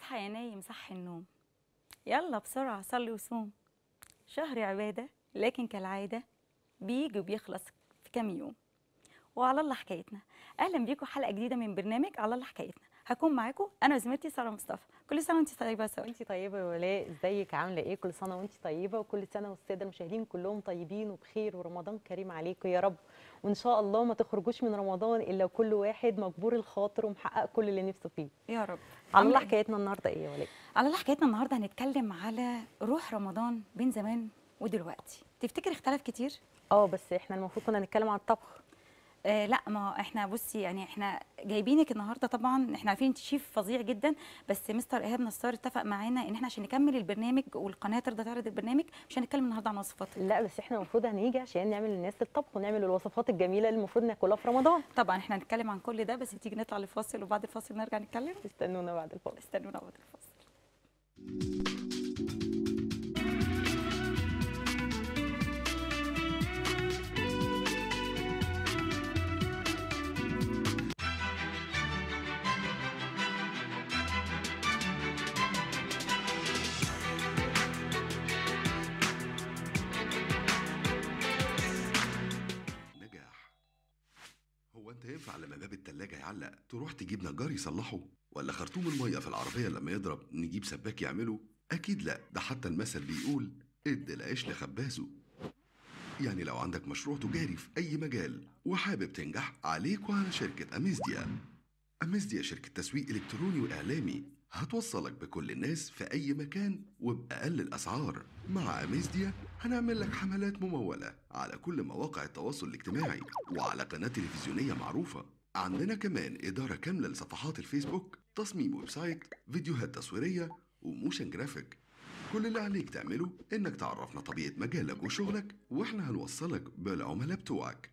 اصحى يا نايم صح النوم يلا بسرعة صلي وصوم شهر عبادة لكن كالعادة بيجي وبيخلص في كام يوم وعلى الله حكايتنا اهلا بيكم حلقة جديدة من برنامج على الله حكايتنا هكون معاكم انا وزميلتي سارة مصطفى كل سنة وانت طيبة يا سارة وانت طيبه يا ولاء ازيك عامله ايه كل سنه وانت طيبه وكل سنه والساده المشاهدين كلهم طيبين وبخير ورمضان كريم عليكم يا رب وان شاء الله ما تخرجوش من رمضان الا وكل واحد مجبور الخاطر ومحقق كل اللي نفسه فيه يا رب على الله عاملة إيه؟ حكايتنا النهارده ايه يا ولاء على الله حكايتنا النهارده هنتكلم على روح رمضان بين زمان ودلوقتي تفتكر اختلف كتير اه بس احنا المفروض كنا نتكلم عن الطبخ آه لا ما احنا بصي يعني احنا جايبينك النهارده طبعا احنا عارفين انت شيف فظيع جدا بس مستر ايهاب نصار اتفق معانا ان احنا عشان نكمل البرنامج والقناه ترضى تعرض البرنامج مش هنتكلم النهارده عن وصفات لا بس احنا المفروض هنيجي عشان نعمل للناس الطبخ ونعمل الوصفات الجميله اللي المفروض ناكلها في رمضان طبعا احنا هنتكلم عن كل ده بس تيجي نطلع لفاصل وبعد الفاصل نرجع نتكلم استنونا بعد الفاصل استنونا بعد الفاصل نجاح هو انت ينفع لما باب التلاجة يعلق تروح تجيب نجار يصلحه ولا خرطوم المية في العربية لما يضرب نجيب سباك يعمله اكيد لا ده حتى المثل بيقول ادي العيش لخبازه يعني لو عندك مشروع تجاري في اي مجال وحابب تنجح عليك وعلى شركة اميزديا اميزديا شركة تسويق الكتروني واعلامي هتوصلك بكل الناس في اي مكان وباقل الاسعار مع اميزديا هنعمل لك حملات ممولة على كل مواقع التواصل الاجتماعي وعلى قناة تلفزيونية معروفة عندنا كمان إدارة كاملة لصفحات الفيسبوك تصميم ويب سايت فيديوهات تصويرية وموشن جرافيك كل اللي عليك تعمله إنك تعرفنا طبيعة مجالك وشغلك وإحنا هنوصلك بالعملاء بتوعك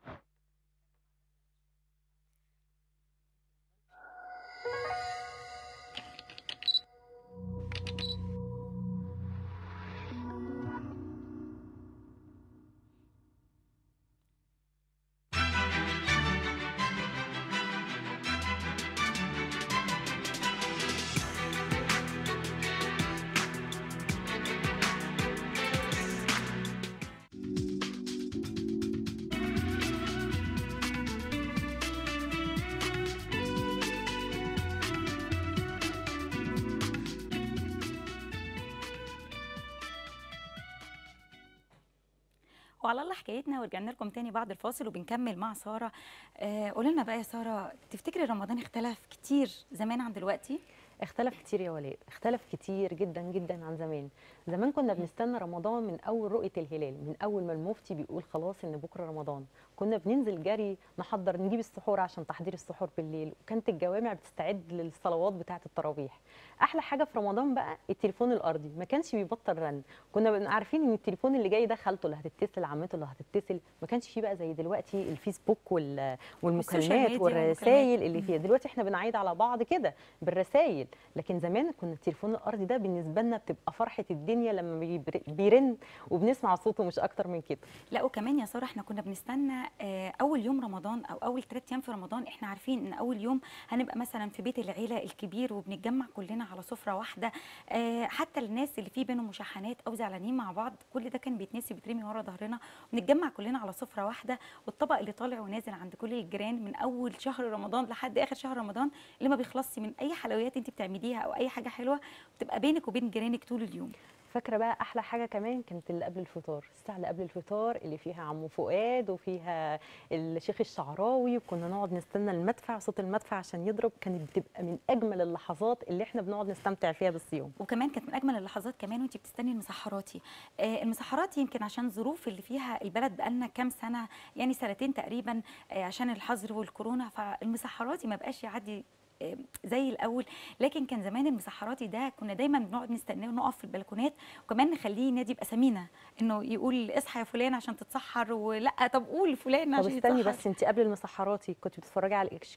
وعلى الله حكايتنا ورجعنا لكم تاني بعد الفاصل وبنكمل مع ساره آه قولي لنا بقى يا ساره تفتكري رمضان اختلف كتير زمان عن دلوقتي اختلف كتير يا ولاء اختلف كتير جدا جدا عن زمان زمان كنا بنستنى رمضان من اول رؤيه الهلال من اول ما المفتي بيقول خلاص ان بكره رمضان كنا بننزل جري نحضر نجيب السحور عشان تحضير السحور بالليل وكانت الجوامع بتستعد للصلوات بتاعه التراويح احلى حاجه في رمضان بقى التليفون الارضي ما كانش بيبطل رن كنا بنبقى عارفين ان التليفون اللي جاي ده خالته اللي هتتصل عمته اللي هتتصل ما كانش فيه بقى زي دلوقتي الفيسبوك وال... والسوشيال والمكالمات ميديا والرسائل اللي مم. فيها دلوقتي احنا بنعيد على بعض كده بالرسائل لكن زمان كنا التليفون الارضي ده بالنسبه لنا بتبقى فرحه الدنيا لما بيبر- بيرن وبنسمع صوته مش اكتر من كده لا وكمان يا ساره احنا كنا بنستنى آه، اول يوم رمضان او اول ثلاث ايام في رمضان احنا عارفين ان اول يوم هنبقى مثلا في بيت العيله الكبير وبنتجمع كلنا على سفره واحده آه، حتى الناس اللي في بينهم مشاحنات او زعلانين مع بعض كل ده كان بيتنسي بيترمي ورا ظهرنا ونتجمع كلنا على سفره واحده والطبق اللي طالع ونازل عند كل الجيران من اول شهر رمضان لحد اخر شهر رمضان اللي ما بيخلصش من اي حلويات انت بتعمليها او اي حاجه حلوه بتبقى بينك وبين جيرانك طول اليوم فاكره بقى احلى حاجه كمان كانت اللي قبل الفطار الساعه اللي قبل الفطار اللي فيها عمو فؤاد وفيها الشيخ الشعراوي وكنا نقعد نستنى المدفع صوت المدفع عشان يضرب كانت بتبقى من اجمل اللحظات اللي احنا بنقعد نستمتع فيها بالصيام وكمان كانت من اجمل اللحظات كمان وانت بتستني المسحراتي آه المسحراتي يمكن عشان الظروف اللي فيها البلد بقالنا كام سنه يعني سنتين تقريبا آه عشان الحظر والكورونا فالمسحراتي ما بقاش يعدي آه، زي الاول لكن كان زمان المسحراتي ده كنا دايما بنقعد نستناه ونقف في البلكونات وكمان نخليه ينادي باسامينا انه يقول اصحى يا فلان عشان تتسحر ولا طب قول فلان طب عشان استني يتسحر بس انت قبل المسحراتي كنت بتتفرجي على الاشكيف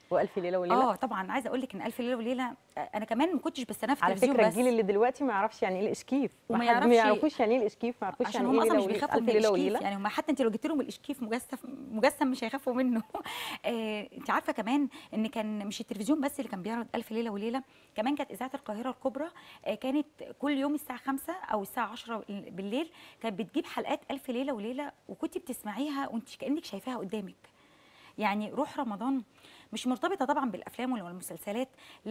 والف ليله وليله اه طبعا عايزه اقول لك ان الف ليله وليله آه، انا كمان ما كنتش بستناه في على التلفزيون فكره بس الجيل اللي دلوقتي ما يعرفش يعني ايه الاشكيف وما ما حد- يعرفش- ما يعرفوش يعني ايه الاشكيف ما يعرفوش عشان يعني هم ايه اصلا ليله مش وليله بيخافوا الف من ليله الاشكيف وليله يعني هم حتى انت لو جبت لهم الاشكيف مجسم مجسم مش هيخافوا منه آه، انت عارفه كمان ان كان مش التلفزيون بس اللي كان بيعرض الف ليله وليله كمان كانت اذاعه القاهره الكبرى آه، كانت كل يوم الساعه 5 او الساعه 10 بالليل كانت بتجيب حلقات الف ليله وليله وكنت بتسمعيها وانت كانك شايفاها قدامك يعني روح رمضان مش مرتبطه طبعا بالافلام ولا المسلسلات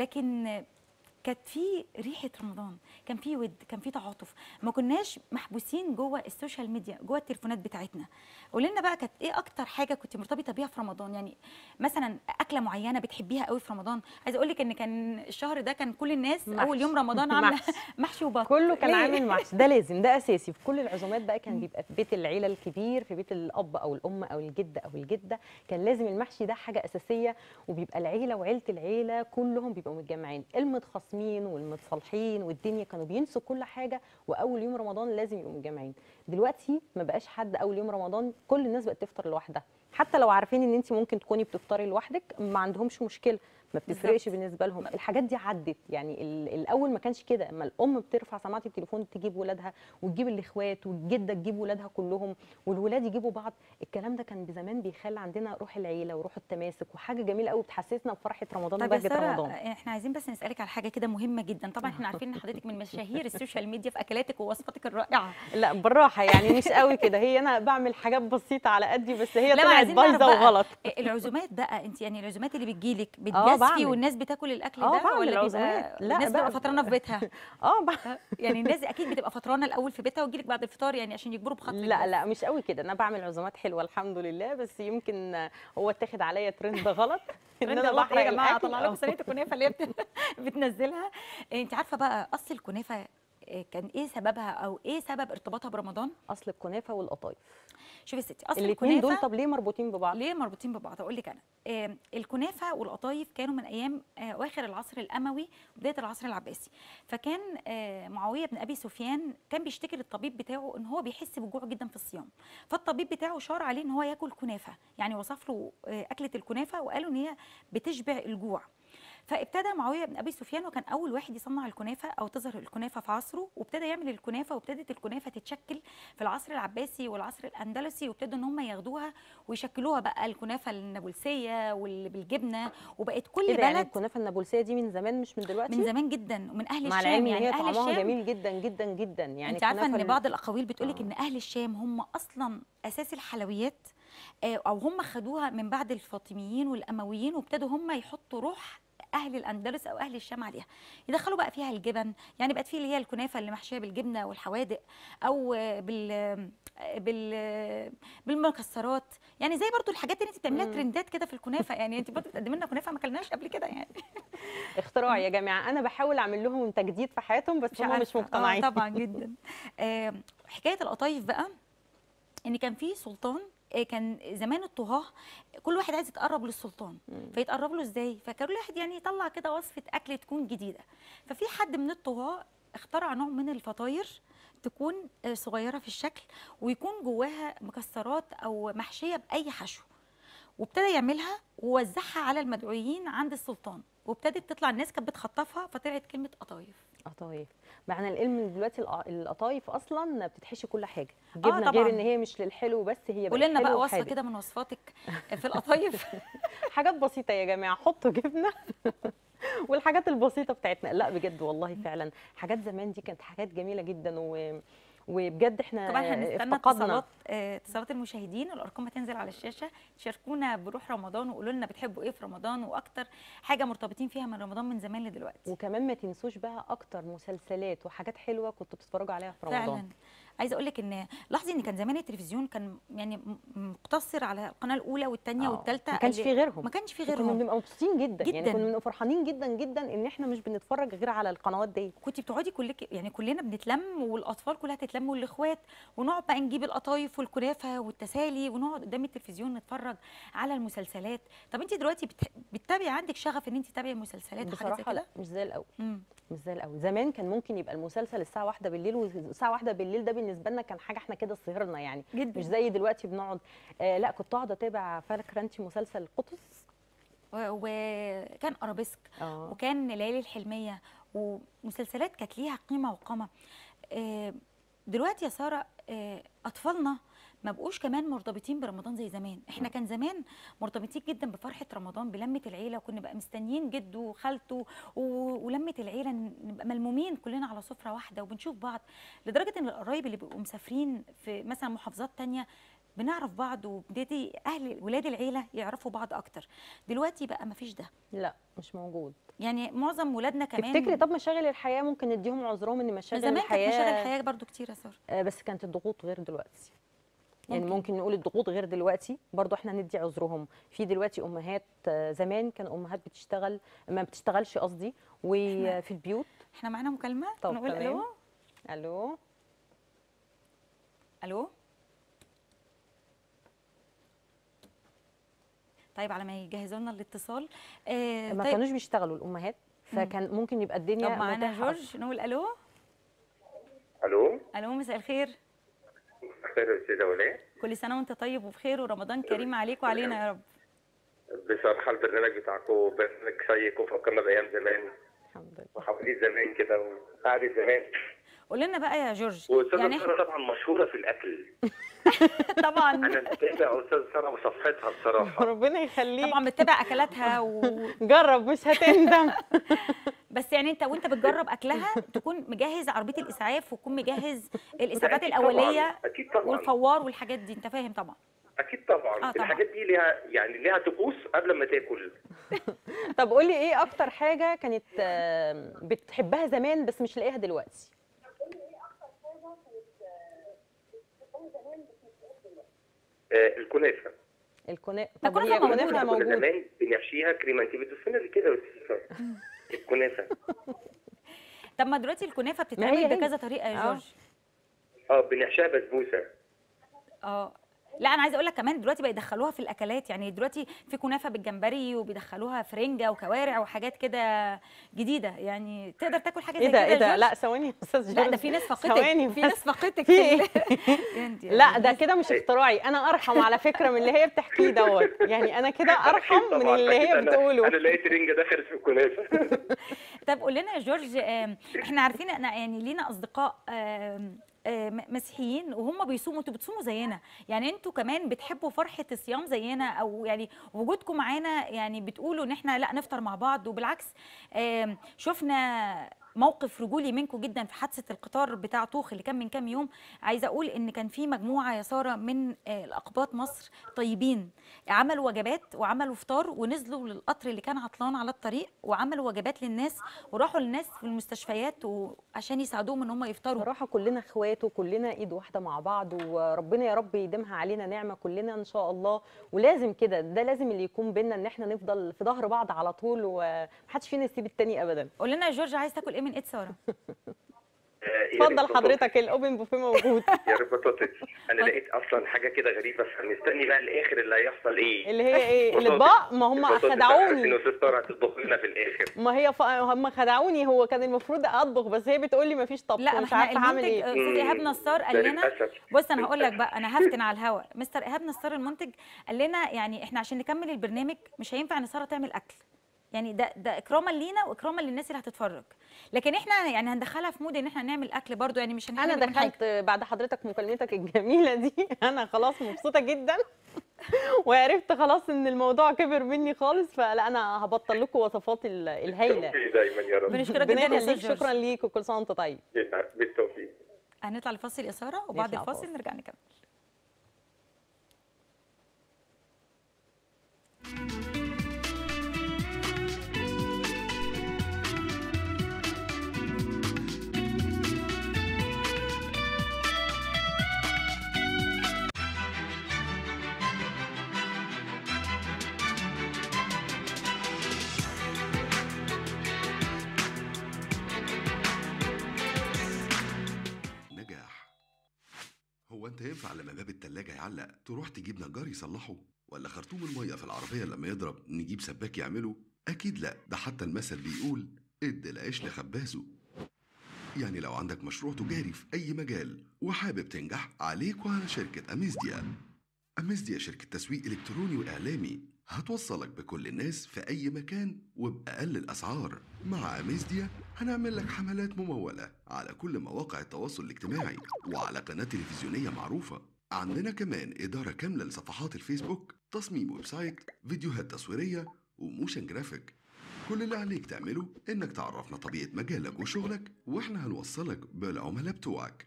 لكن كانت في ريحه رمضان كان في ود كان في تعاطف ما كناش محبوسين جوه السوشيال ميديا جوه التليفونات بتاعتنا قولي لنا بقى كانت ايه اكتر حاجه كنت مرتبطه بيها في رمضان يعني مثلا اكله معينه بتحبيها قوي في رمضان عايزه اقول لك ان كان الشهر ده كان كل الناس محشي. اول يوم رمضان عامله محشي. محشي وبط كله كان ليه؟ عامل محشي ده لازم ده اساسي في كل العزومات بقى كان بيبقى في بيت العيله الكبير في بيت الاب او الام او الجد او الجده كان لازم المحشي ده حاجه اساسيه وبيبقى العيله وعيله العيله كلهم بيبقوا متجمعين المتخاصمين والمتصالحين والدنيا كانوا بينسوا كل حاجه واول يوم رمضان لازم يبقوا متجمعين دلوقتي ما بقاش حد اول يوم رمضان كل الناس بقت تفطر لوحدها حتى لو عارفين ان انت ممكن تكوني بتفطري لوحدك ما عندهمش مشكله ما بتفرقش بالنسبه لهم الحاجات دي عدت يعني ال- الاول ما كانش كده اما الام بترفع سماعه التليفون تجيب ولادها وتجيب الاخوات والجده تجيب ولادها كلهم والولاد يجيبوا بعض الكلام ده كان بزمان بيخلي عندنا روح العيله وروح التماسك وحاجه جميله قوي بتحسسنا بفرحه رمضان طب يا وبهجه ساره رمضان احنا عايزين بس نسالك على حاجه كده مهمه جدا طبعا احنا عارفين ان حضرتك من مشاهير السوشيال ميديا في اكلاتك ووصفاتك الرائعه لا بالراحه يعني مش قوي كده هي انا بعمل حاجات بسيطه على قدي بس هي لا، طلعت عايزين نعرف بايظه بقى وغلط العزومات بقى انت يعني العزومات اللي بتجيلك آه، بتجازفي بعمل. والناس بتاكل الاكل آه، ده بعمل ولا بيبقى عزومات. لا، الناس بتبقى بقى- فطرانه في بيتها اه بقى يعني الناس اكيد بتبقى فطرانه الاول في بيتها وتجيلك بعد الفطار يعني عشان يجبروا بخاطرك لا بس. لا مش قوي كده انا بعمل عزومات حلوه الحمد لله بس يمكن هو اتاخد عليا ترند غلط ان ترند انا غلط بحرق ايه يا جماعه الأكل. طلع لكم آه. صينيه الكنافه اللي هي بت- بتنزلها انت عارفه بقى اصل الكنافه إيه كان ايه سببها او ايه سبب ارتباطها برمضان اصل الكنافه والقطايف شوفي يا ستي اصل الاثنين دول الكنافه طب ليه مربوطين ببعض ليه مربوطين ببعض اقول لك انا آه، الكنافه والقطايف كانوا من ايام آه، اواخر العصر الاموي وبدايه العصر العباسي فكان آه، معاويه بن ابي سفيان كان بيشتكي للطبيب بتاعه ان هو بيحس بالجوع جدا في الصيام فالطبيب بتاعه شار عليه ان هو ياكل كنافه يعني وصف له آه، اكله الكنافه وقالوا ان هي بتشبع الجوع فابتدى معاويه بن ابي سفيان وكان اول واحد يصنع الكنافه او تظهر الكنافه في عصره وابتدى يعمل الكنافه وابتدت الكنافه تتشكل في العصر العباسي والعصر الاندلسي وابتدوا ان هم ياخدوها ويشكلوها بقى الكنافه النابلسيه واللي بالجبنه وبقت كل ايه ده يعني بلد الكنافه النابلسيه دي من زمان مش من دلوقتي من زمان جدا ومن اهل مع الشام العلم ان يعني هي اهل طعمها الشام جميل جدا جدا جدا يعني انت عارفه الكنافة ان ال- بعض الاقاويل بتقول لك آه. ان اهل الشام هم اصلا اساس الحلويات آه، او هم خدوها من بعد الفاطميين والامويين وابتدوا هم يحطوا روح اهل الاندلس او اهل الشام عليها يدخلوا بقى فيها الجبن يعني بقت في اللي هي الكنافه اللي محشيه بالجبنه والحوادق او آه، بال آه، بال آه، بالمكسرات يعني زي برضو الحاجات اللي انت بتعمليها مم. ترندات كده في الكنافه يعني انت برضو بتقدمي لنا كنافه ما اكلناش قبل كده يعني اختراع يا جماعه انا بحاول اعمل لهم تجديد في حياتهم بس هم مش عارفة. مقتنعين اه طبعا جدا آه حكايه القطايف بقى ان كان في سلطان آه، كان زمان الطغاه كل واحد عايز يتقرب للسلطان مم. فيتقرب له ازاي فكل واحد يعني يطلع كده وصفه اكل تكون جديده ففي حد من الطغاه اخترع نوع من الفطاير تكون آه، صغيره في الشكل ويكون جواها مكسرات او محشيه باي حشو وابتدى يعملها ووزعها على المدعوين عند السلطان وابتدت تطلع الناس كانت بتخطفها فطلعت كلمه قطايف قطايف معنى العلم إن دلوقتي الق- القطايف اصلا بتتحشي كل حاجه الجبنه طبعاً. غير ان هي مش للحلو بس هي قولي لنا حلو بقى وصفه وحادق. كده من وصفاتك في القطايف حاجات بسيطه يا جماعه حطوا جبنه والحاجات البسيطه بتاعتنا لا بجد والله فعلا حاجات زمان دي كانت حاجات جميله جدا و... وبجد احنا طبعا هنستنى افتقدنا اتصالات آه، اتصالات المشاهدين الارقام هتنزل على الشاشه تشاركونا بروح رمضان وقولوا لنا بتحبوا ايه في رمضان واكتر حاجه مرتبطين فيها من رمضان من زمان لدلوقتي وكمان ما تنسوش بقى اكتر مسلسلات وحاجات حلوه كنتوا بتتفرجوا عليها في رمضان فعلا عايزه اقول لك ان لاحظي ان كان زمان التلفزيون كان يعني م- مقتصر على القناه الاولى والثانيه آه، والثالثه ما كانش في غيرهم ما كانش في كنا غيرهم بنبقى مبسوطين جدا, يعني جداً. كنا بنبقى فرحانين جدا جدا ان احنا مش بنتفرج غير على القنوات دي كنت بتقعدي كلك يعني كلنا بنتلم والاطفال كلها تتلم والاخوات ونقعد بقى نجيب القطايف والكنافه والتسالي ونقعد قدام التلفزيون نتفرج على المسلسلات طب انت دلوقتي بت... بتتابعي عندك شغف ان انت تتابعي مسلسلات وحاجات زي بصراحه لا كده مش زي الاول مم. مش زي الاول زمان كان ممكن يبقى المسلسل الساعه واحدة بالليل والساعه واحدة بالليل ده بالنسبه لنا كان حاجه احنا كده سهرنا يعني جدا مش زي دلوقتي بنقعد آه لا كنت اقعد اتابع فاكره انت مسلسل قطز و- وكان ارابيسك اه وكان ليالي الحلميه ومسلسلات كانت ليها قيمه وقامه آه، دلوقتي يا ساره آه، اطفالنا ما بقوش كمان مرتبطين برمضان زي زمان احنا كان زمان مرتبطين جدا بفرحه رمضان بلمه العيله وكنا بقى مستنيين جده وخالته و- ولمه العيله ن- نبقى ملمومين كلنا على سفره واحده وبنشوف بعض لدرجه ان القرايب اللي بيبقوا مسافرين في مثلا محافظات تانية بنعرف بعض وبنبتدي اهل ولاد العيله يعرفوا بعض اكتر دلوقتي بقى ما فيش ده لا مش موجود يعني معظم ولادنا كمان تفتكري طب مشاغل الحياه ممكن نديهم عذرهم ان من مشاغل زمان كانت الحياه مشاغل الحياه برضو كتير يا ساره آه، بس كانت الضغوط غير دلوقتي يعني ممكن. ممكن نقول الضغوط غير دلوقتي برضو احنا ندي عذرهم في دلوقتي امهات آه، زمان كان امهات بتشتغل ما بتشتغلش قصدي وفي البيوت احنا معانا مكالمه طب نقول تمام. الو الو الو طيب على ما يجهزوا لنا الاتصال آه ما طيب كانوش بيشتغلوا الامهات فكان ممكن يبقى الدنيا طب معانا متاحة جورج نقول الو الو الو مساء الخير خير يا استاذه ولاء كل سنه وانت طيب وبخير ورمضان كريم عليك وعلينا يا رب بصراحه البرنامج بتاعكم برنامج شيق وفكرنا بايام زمان الحمد لله وحواديت زمان كده وقعدة زمان قول لنا بقى يا جورج واستاذه يعني ساره طبعا مشهوره في الاكل طبعا انا متابع استاذه ساره وصفحتها بصراحه ربنا يخليك طبعا بتتابع اكلاتها و... جرب مش هتندم بس يعني انت وانت بتجرب اكلها تكون مجهز عربيه الاسعاف وتكون مجهز الاسعافات أكيد الاوليه طبعاً، اكيد طبعا والفوار والحاجات دي انت فاهم طبعا اكيد طبعا آه، طبعاً. الحاجات دي ليها يعني ليها طقوس قبل ما تاكل طب قولي ايه اكتر حاجه كانت آه، بتحبها زمان بس مش لاقيها دلوقتي آه الكنافه الكنافه ده طب هي كنافة موجودة. الكنافه كنا موجوده زمان بنحشيها كريمه انت بتوصلنا لكده يا استاذه ساره الكنافه طب ما دلوقتي الكنافه ما هي بتتعمل هي. بكذا طريقه يا آه. جورج اه بنحشيها بسبوسه اه لا انا عايزه اقول لك كمان دلوقتي بقى يدخلوها في الاكلات يعني دلوقتي في كنافه بالجمبري وبيدخلوها فرنجه وكوارع وحاجات كده جديده يعني تقدر تاكل حاجه زي ايه كده ده يا ايه ده جورج؟ لا ثواني يا استاذ لا جورج ده في ناس ثواني فقدتك في بس. ناس فقدتك في ايه يعني لا ده كده مش اختراعي انا ارحم على فكره من اللي هي بتحكيه دوت يعني انا كده ارحم أكيد من طبعاً، اللي أكيد هي أنا- بتقوله انا لقيت رنجه دخلت في الكنافه طب قول لنا يا جورج آم، احنا عارفين ان يعني لينا اصدقاء آم، آم، مسيحيين وهم بيصوموا انتوا بتصوموا زينا يعني انتوا كمان بتحبوا فرحه الصيام زينا او يعني وجودكم معانا يعني بتقولوا ان احنا لا نفطر مع بعض وبالعكس آم، شفنا موقف رجولي منكم جدا في حادثه القطار بتاع طوخ اللي كان من كام يوم عايزه اقول ان كان في مجموعه يا ساره من آه، الاقباط مصر طيبين عملوا وجبات وعملوا فطار ونزلوا للقطر اللي كان عطلان على الطريق وعملوا وجبات للناس وراحوا للناس في المستشفيات وعشان يساعدوهم ان هم يفطروا صراحة كلنا اخوات وكلنا ايد واحدة مع بعض وربنا يا رب يديمها علينا نعمة كلنا ان شاء الله ولازم كده ده لازم اللي يكون بينا ان احنا نفضل في ظهر بعض على طول ومحدش فينا يسيب التاني ابدا قول لنا يا جورج عايز تاكل ايه من ايد ساره آه، يا ريت اتفضل حضرتك الاوبن بوفيه موجود يا رب بطاطس انا لقيت اصلا حاجه كده غريبه فمستني بقى الاخر اللي هيحصل ايه اللي هي ايه بطاطس. الاطباق ما هم البطاطس بقى خدعوني عشان استاذ طارق هتطبخ لنا في الاخر ما هي ف... هم خدعوني هو كان المفروض اطبخ بس هي بتقول لي مفيش طبخ لا ما مش احنا عارفه اعمل المنتج ايه استاذ ايهاب نصار قال ده لنا للأسف. بص انا هقول لك بقى انا هفتن على الهوا مستر ايهاب نصار المنتج قال لنا يعني احنا عشان نكمل البرنامج مش هينفع ان ساره تعمل اكل يعني ده ده اكراما لينا واكراما للناس اللي هتتفرج لكن احنا يعني هندخلها في مود ان احنا نعمل اكل برضو يعني مش انا هنحرم من حاجة. دخلت بعد حضرتك مكالمتك الجميله دي انا خلاص مبسوطه جدا وعرفت خلاص ان الموضوع كبر مني خالص فلا انا هبطل لكم وصفات ال- الهايله بالتوفيق دايما يا رب بنشكرك ربنا جدا يا يخليك استاذ جورج شكرا ليك وكل سنه وانت طيب بالتوفيق هنطلع لفاصل يا ساره وبعد نطلع الفاصل فاصل. نرجع نكمل نجاح هو انت ينفع لما باب التلاجة يعلق تروح تجيب نجار يصلحه ولا خرطوم المية في العربية لما يضرب نجيب سباك يعمله اكيد لا ده حتى المثل بيقول ادي العيش لخبازه يعني لو عندك مشروع تجاري في اي مجال وحابب تنجح عليك وعلى شركة اميزديا اميزديا شركة تسويق الكتروني واعلامي هتوصلك بكل الناس في أي مكان وبأقل الأسعار مع أميزديا هنعمل لك حملات ممولة على كل مواقع التواصل الاجتماعي وعلى قناة تلفزيونية معروفة عندنا كمان إدارة كاملة لصفحات الفيسبوك تصميم ويب سايت فيديوهات تصويرية وموشن جرافيك كل اللي عليك تعمله إنك تعرفنا طبيعة مجالك وشغلك وإحنا هنوصلك بالعملاء بتوعك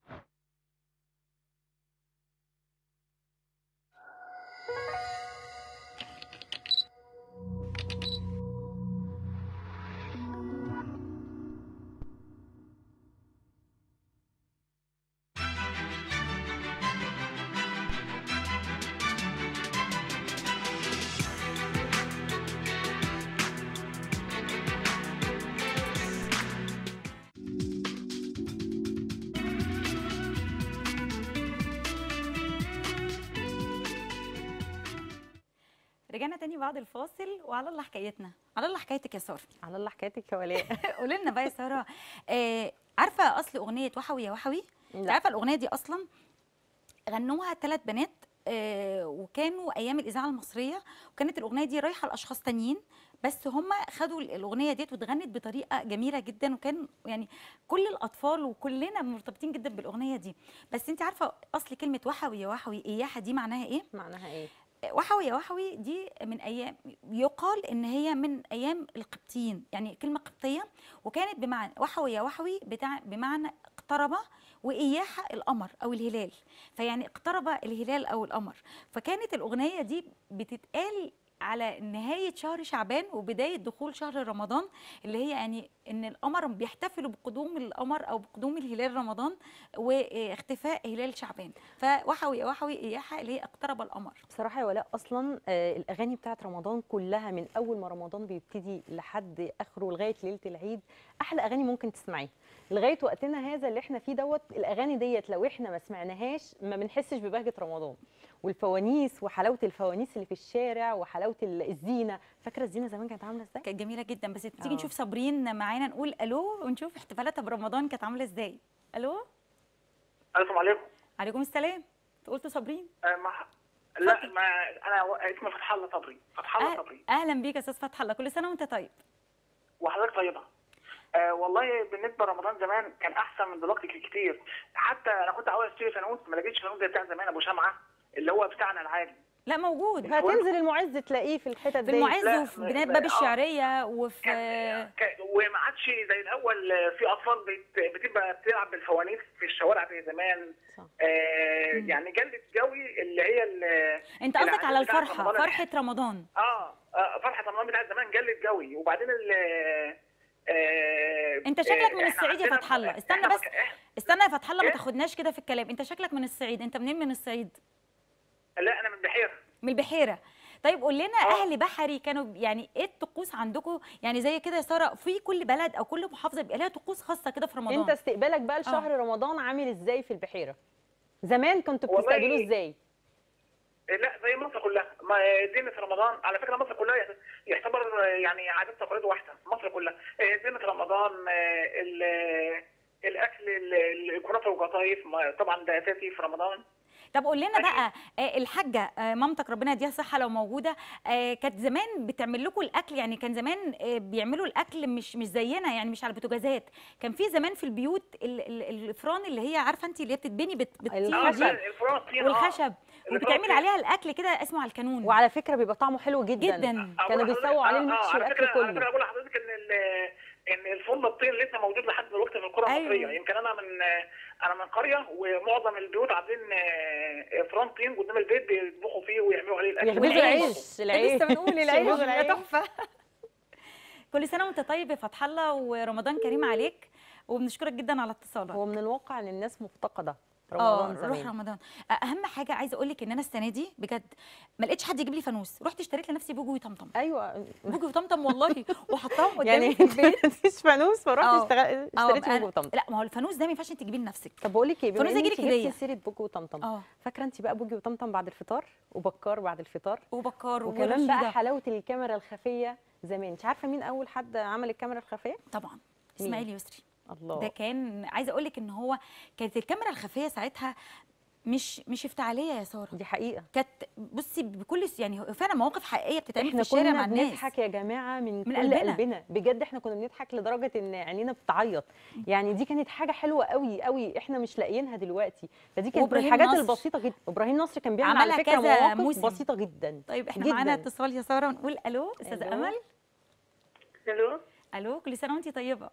رجعنا تاني بعد الفاصل وعلى الله حكايتنا على الله حكايتك يا ساره على الله حكايتك يا ولاء قولي لنا بقى يا ساره آه عارفه اصل اغنيه وحوي يا وحوي انت لا. عارفه الاغنيه دي اصلا غنوها ثلاث بنات آه وكانوا ايام الاذاعه المصريه وكانت الاغنيه دي رايحه لاشخاص تانيين بس هم خدوا الاغنيه ديت واتغنت بطريقه جميله جدا وكان يعني كل الاطفال وكلنا مرتبطين جدا بالاغنيه دي بس انت عارفه اصل كلمه وحوي يا وحوي اياحه دي معناها ايه معناها ايه وحوي يا وحوي دي من ايام يقال ان هي من ايام القبطيين يعني كلمه قبطيه وكانت بمعنى وحوي يا وحوي بتاع بمعنى اقترب واياحه القمر او الهلال فيعني اقترب الهلال او القمر فكانت الاغنيه دي بتتقال على نهاية شهر شعبان وبداية دخول شهر رمضان اللي هي يعني ان القمر بيحتفلوا بقدوم القمر او بقدوم الهلال رمضان واختفاء هلال شعبان فوحوي يا وحوي اياحة اللي هي اقترب القمر بصراحه يا ولاء اصلا آه، الاغاني بتاعت رمضان كلها من اول ما رمضان بيبتدي لحد اخره لغايه ليله العيد احلى اغاني ممكن تسمعيها لغايه وقتنا هذا اللي احنا فيه دوت الاغاني ديت لو احنا ما سمعناهاش ما بنحسش ببهجه رمضان والفوانيس وحلاوه الفوانيس اللي في الشارع وحلاوه ال- الزينه فاكره الزينه زمان كانت عامله ازاي كانت جميله جدا بس تيجي آه. نشوف صابرين معانا نقول الو ونشوف احتفالاتها برمضان كانت عامله ازاي الو السلام عليكم عليكم السلام قلتوا صابرين آه، ما لا ما انا و- اسمي فتح الله صبري فتح الله أهل- صبري اهلا بيك يا استاذ فتح الله كل سنه وانت طيب وحضرتك طيبه آه والله بالنسبه لرمضان زمان كان احسن من دلوقتي كتير حتى انا كنت عاوز اشتري فانوس ما لقيتش فانوس زي بتاع زمان ابو شمعه اللي هو بتاعنا العادي لا موجود هتنزل المعز تلاقيه في الحتت في دي المعز لا، وفي لا، بنات لا، باب آه. الشعريه وفي كان كان- وما عادش زي الاول آه، في اطفال بت- بتبقى بتلعب بالفوانيس في الشوارع زي زمان صح. آه مم. يعني جلت جوي اللي هي ال- انت قصدك على العادات بتاعت الفرحه رمضان فرحه رمضان اه آه، فرحه رمضان بتاعت زمان جلت جوي وبعدين ال آه، انت شكلك آه، من إحنا الصعيد يا عندنا- فتح الله. استنى إحنا بس. مك- إح- استنى يا فتح الله ما إيه؟ تاخدناش كده في الكلام انت شكلك من الصعيد انت منين من الصعيد لا انا من بحيره من البحيره طيب قول لنا آه. اهل بحري كانوا ب- يعني ايه الطقوس عندكم يعني زي كده يا ساره في كل بلد او كل محافظه بيبقى لها طقوس خاصه كده في رمضان انت استقبالك بقى لشهر رمضان عامل ازاي في البحيره زمان كنتوا والله- بتستقبلوه ازاي لا زي مصر كلها ما دينة رمضان على فكره مصر كلها يعتبر يعني عادات تقاليد واحده مصر كلها آه، دينة رمضان آه، ال- الاكل ال- الكنافه والقطايف ما- طبعا ده اساسي في رمضان طب قول لنا ماشي. بقى آه، الحاجه آه، مامتك ربنا يديها صحه لو موجوده آه، كانت زمان بتعمل لكم الاكل يعني كان زمان آه، بيعملوا الاكل مش مش زينا يعني مش على البوتاجازات كان في زمان في البيوت ال- ال- الفران اللي هي عارفه انت اللي هي بتتبني بت- بتطير اه الخشب. دي الفرن الطين آه. والخشب اللي وبتعمل فوق عليها الاكل كده اسمه على الكانون وعلى فكره بيبقى طعمه حلو جدا جدا أقول كانوا لحضرتك- بيسووا عليه آه، آه، المحشي على والاكل فكرة- على فكره كله اقول لحضرتك ان ال- ان الفرن الطين لسه موجود لحد دلوقتي في القرى أيوة. المصريه يمكن انا من انا من قريه ومعظم البيوت عاملين آه، فرن طين قدام البيت بيطبخوا فيه ويعملوا عليه الاكل يخبزوا والعيش. العيش العيش لسه بنقول العيش يخبزوا يا العيش. تحفه كل سنه وانت طيب يا فتح الله ورمضان كريم عليك وبنشكرك جدا على اتصالك هو من الواقع ان الناس مفتقده اه رمضان روح زمان رمضان اهم حاجه عايزه اقول لك ان انا السنه دي بجد ما لقيتش حد يجيب لي فانوس رحت اشتريت لنفسي بوجي وطمطم ايوه بوجي وطمطم والله وحطاهم قدامي يعني في البيت مفيش فانوس فرحت آه. اشتغل- اه اشتريت أنا- بوجي وطمطم لا ما هو الفانوس ده ما ينفعش انت تجيبيه لنفسك طب بقول لك ايه بما فانوس ان يجيلك انت هدية. جبتي سيره بوجي وطمطم اه فاكره انت بقى بوجي وطمطم بعد الفطار وبكار بعد الفطار وبكار وكمان بقى ورشيدة. حلاوه الكاميرا الخفيه زمان انت عارفه مين اول حد عمل الكاميرا الخفيه طبعا اسماعيل يسري الله ده كان عايزه اقول لك ان هو كانت الكاميرا الخفيه ساعتها مش مش افتعاليه يا ساره دي حقيقه كانت بصي بكل س- يعني فعلا مواقف حقيقيه بتتعمل في احنا الشارع كنا مع الناس بنضحك يا جماعه من, من كل قلبنا. قلبنا. بجد احنا كنا بنضحك لدرجه ان عينينا بتعيط يعني دي كانت حاجه حلوه قوي قوي احنا مش لاقيينها دلوقتي فدي كانت من وإبراهيم الحاجات نصر. البسيطه جدا ابراهيم نصر كان بيعمل على عملها فكره كذا مواقف موسم. بسيطه جدا طيب احنا جداً. معانا اتصال يا ساره ونقول الو استاذه ألو. امل الو الو كل سنه وانت طيبه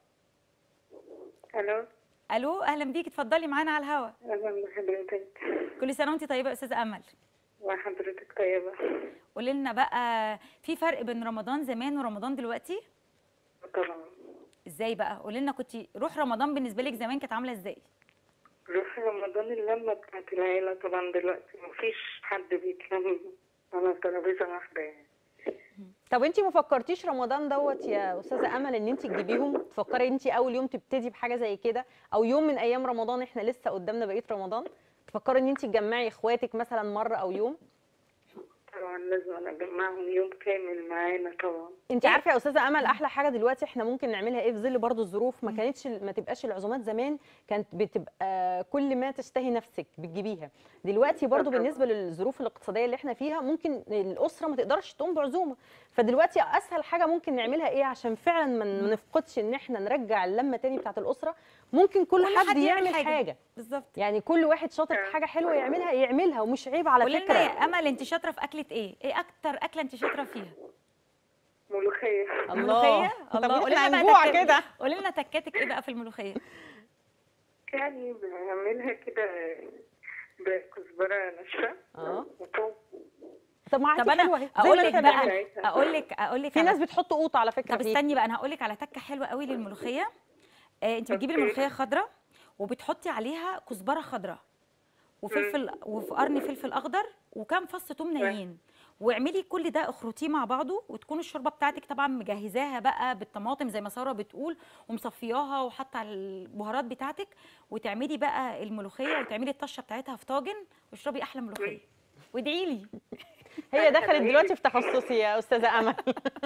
الو الو اهلا بيكي اتفضلي معانا على الهوا اهلا بحضرتك كل سنه وانت طيبه يا استاذه امل وحضرتك طيبه قولي لنا بقى في فرق بين رمضان زمان ورمضان دلوقتي طبعا ازاي بقى قولي لنا كنت روح رمضان بالنسبه لك زمان كانت عامله ازاي روح رمضان اللمه بتاعت العيله طبعا دلوقتي مفيش حد بيتلم على ترابيزه واحده يعني طب انت ما فكرتيش رمضان دوت يا استاذه امل ان انت تجيبيهم تفكري انت اول يوم تبتدي بحاجه زي كده او يوم من ايام رمضان احنا لسه قدامنا بقيه رمضان تفكري ان انت تجمعي اخواتك مثلا مره او يوم طبعا لازم أنا اجمعهم يوم كامل معانا طبعا انت عارفه يا استاذه امل احلى حاجه دلوقتي احنا ممكن نعملها ايه في ظل برضو الظروف ما كانتش ما تبقاش العزومات زمان كانت بتبقى كل ما تشتهي نفسك بتجيبيها دلوقتي برضو طبعاً. بالنسبه للظروف الاقتصاديه اللي احنا فيها ممكن الاسره ما تقدرش تقوم بعزومه فدلوقتي اسهل حاجه ممكن نعملها ايه عشان فعلا ما ما نفقدش ان احنا نرجع اللمه تاني بتاعه الاسره ممكن كل, كل حد, يعمل حاجه, حاجة. بالظبط يعني كل واحد شاطر في حاجه حلوه يعملها يعملها ومش عيب على قولي لنا فكره يا امل انت شاطره في اكله ايه ايه اكتر اكله انت شاطره فيها ملوخيه الله الله طب قولي احنا لنا هنجوع بقى تك- كده قولي لنا تكاتك ايه بقى في الملوخيه يعني بعملها كده بكزبره ناشفه اه وثوم. طب ما طب عادي انا حلوه اهي زي اقول ما لك احنا بقى بنعمل. اقول لك اقول لك في على- ناس بتحط قوط على فكره طب فيه. استني بقى انا هقول لك على تكه حلوه قوي للملوخيه آه انت بتجيبي أوكي. الملوخيه خضراء وبتحطي عليها كزبره خضراء وفلفل وفي قرن فلفل اخضر وكام فص توم نيين واعملي كل ده اخرطيه مع بعضه وتكون الشوربه بتاعتك طبعا مجهزاها بقى بالطماطم زي ما ساره بتقول ومصفياها وحاطه البهارات بتاعتك وتعملي بقى الملوخيه وتعملي الطشه بتاعتها في طاجن واشربي احلى ملوخيه وادعي لي هي دخلت دلوقتي في تخصصي يا استاذه امل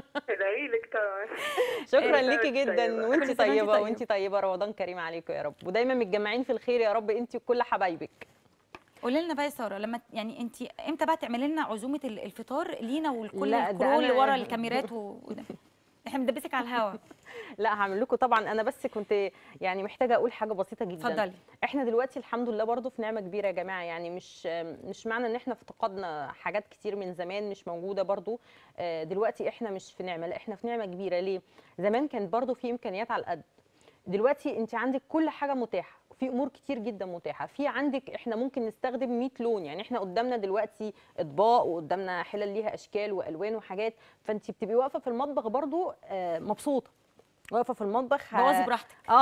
ادعي لك طبعا شكرا إيه، ليكي طيبة. جدا كل وانت سنة وانت طيبه طيبة. وانت طيبه رمضان كريم عليكم يا رب ودايما متجمعين في الخير يا رب انت وكل حبايبك قولي لنا بقى يا ساره لما يعني انت امتى بقى تعملي لنا عزومه ال- الفطار لينا والكل لا، ده الكرو اللي أنا- ورا الكاميرات و... وده. احنا بندبسك على الهوا لا هعمل لكم طبعا انا بس كنت يعني محتاجه اقول حاجه بسيطه جدا اتفضلي احنا دلوقتي الحمد لله برضو في نعمه كبيره يا جماعه يعني مش مش معنى ان احنا افتقدنا حاجات كتير من زمان مش موجوده برضو آه، دلوقتي احنا مش في نعمه لا احنا في نعمه كبيره ليه زمان كانت برضو في امكانيات على القد دلوقتي انت عندك كل حاجه متاحه في امور كتير جدا متاحه في عندك احنا ممكن نستخدم 100 لون يعني احنا قدامنا دلوقتي اطباق وقدامنا حلل ليها اشكال والوان وحاجات فانت بتبقي واقفه في المطبخ برضو آه، مبسوطه واقفه في المطبخ آه، بوظي براحتك اه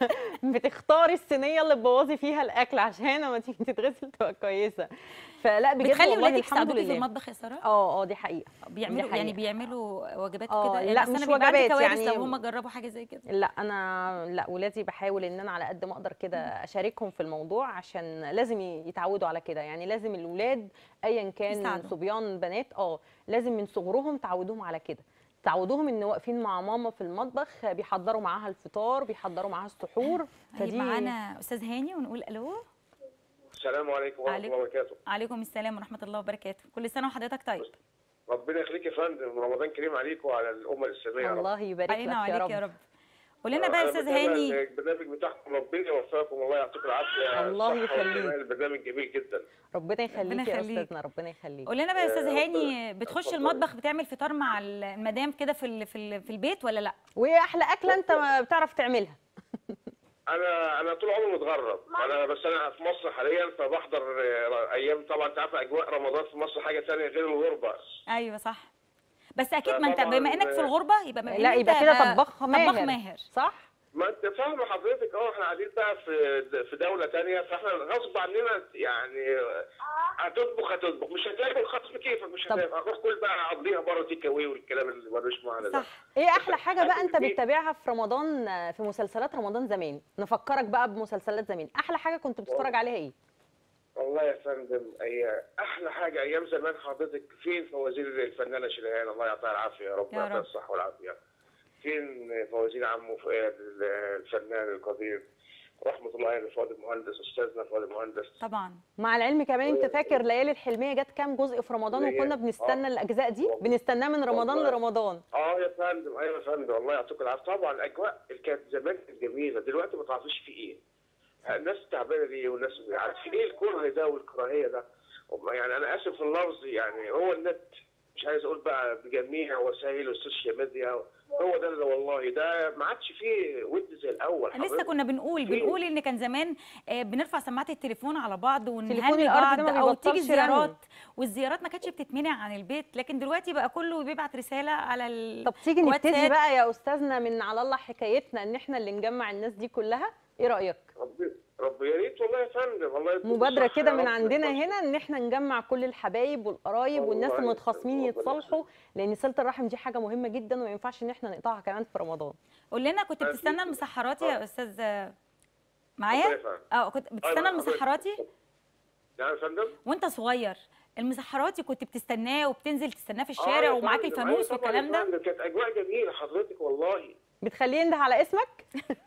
بتختاري الصينيه اللي تبوظي فيها الاكل عشان لما تيجي تتغسل تبقى كويسه فلا بجد بتخلي والله ولادك الحمد يساعدوكي في لله المطبخ يا ساره اه اه دي حقيقه بيعملوا حقيقة. يعني بيعملوا وجبات آه، كده يعني لا، أصل مش أنا بيبقى عندي وجبات، كوارث يعني- لو هم جربوا حاجه زي كده لا انا لا ولادي بحاول ان انا على قد ما اقدر كده اشاركهم في الموضوع عشان لازم يتعودوا على كده يعني لازم الولاد ايا كان يساعدوا. صبيان بنات اه لازم من صغرهم تعودوهم على كده تعودوهم ان واقفين مع ماما في المطبخ بيحضروا معاها الفطار بيحضروا معاها السحور هيبقى معانا استاذ هاني ونقول الو السلام عليكم ورحمه عليكم. الله وبركاته عليكم السلام ورحمه الله وبركاته كل سنه وحضرتك طيب ربنا يخليك يا فندم رمضان كريم عليكم وعلى الامه الاسلاميه يا رب الله يبارك لك علينا يا وعليك رب يا رب قول لنا بقى يا أنا استاذ بتابع هاني البرنامج بتاعكم ربنا يوفقكم والله يعطيكم العافيه الله الصحة يخليك. والجمال. البرنامج جميل جدا ربنا يخليك يا يخليك. استاذنا ربنا يخليك قول لنا بقى يا استاذ آه، هاني اتفضل. بتخش اتفضل. المطبخ بتعمل فطار مع المدام كده في ال- في ال- في البيت ولا لا وايه احلى اكله انت ما بتعرف تعملها انا انا طول عمري متغرب انا بس انا في مصر حاليا فبحضر آه، ايام طبعا انت عارفه اجواء رمضان في مصر حاجه ثانيه غير الغربه ايوه صح بس اكيد ما انت طبعاً، بما انك في آه، الغربه يبقى بما لا إن يبقى أنت كده بقى طباخ ماهر طباخ ماهر صح ما انت فاهم حضرتك اه احنا قاعدين بقى في في دوله تانية فاحنا غصب عننا يعني هتطبخ هتطبخ مش هتاكل خلاص بكيفك مش طب. هتاكل هروح كل بقى اقضيها بره تيك اواي والكلام اللي ملوش معنى ده صح ايه احلى حاجه بقى انت أكل بتتابعها في رمضان آه، في مسلسلات رمضان زمان نفكرك بقى بمسلسلات زمان احلى حاجه كنت بتتفرج عليها ايه والله يا فندم هي احلى حاجه ايام زمان حضرتك فين فوازير الفنانه شريهان الله يعطيها العافيه يا رب يا يعطيها رب. الصحه والعافيه فين فوازير عمو فؤاد الفنان القدير رحمه الله عليه فؤاد المهندس استاذنا فؤاد المهندس طبعا مع العلم كمان انت فاكر ليالي الحلميه جت كام جزء في رمضان ليالي. وكنا بنستنى آه. الاجزاء دي والله. بنستناه من رمضان والله. لرمضان اه يا فندم ايوه يا فندم والله يعطيك العافيه طبعا الاجواء اللي كانت زمان كانت جميله دلوقتي ما تعرفيش في ايه الناس تعبانه ليه والناس عارف في ايه الكره ده والكراهيه ده يعني انا اسف في اللفظ يعني هو النت مش عايز اقول بقى بجميع وسائل السوشيال ميديا هو ده اللي والله ده ما عادش فيه ود زي الاول لسه حضرتك. كنا بنقول في- بنقول ان كان زمان آه، بنرفع سماعه التليفون على بعض تليفون ونهني الأرض ده بعض ما او تيجي بيبطلش رن. زيارات والزيارات ما كانتش بتتمنع عن البيت لكن دلوقتي بقى كله بيبعت رساله على ال طب تيجي نبتدي واتساب. بقى يا استاذنا من على الله حكايتنا ان احنا اللي نجمع الناس دي كلها ايه رايك ربي ربي يا ريت والله يا فندم والله يديك مبادره الصحة كده يا من رب. عندنا هنا ان احنا نجمع كل الحبايب والقرايب والناس والله المتخاصمين ربنا يتصالحوا لان صله الرحم دي حاجه مهمه جدا وما ينفعش ان احنا نقطعها كمان في رمضان قول لنا كنت أكيد. بتستنى المسحراتي يا استاذ آه، ربنا معايا يفهم. اه كنت بتستنى أيوة، المسحراتي يعني يا فندم وانت صغير المسحراتي كنت بتستناه وبتنزل تستناه في آه الشارع يا ومعاك فندم، الفانوس أيوة طبعاً يا والكلام ده فندم، كانت اجواء جميله حضرتك والله بتخليه ينده على اسمك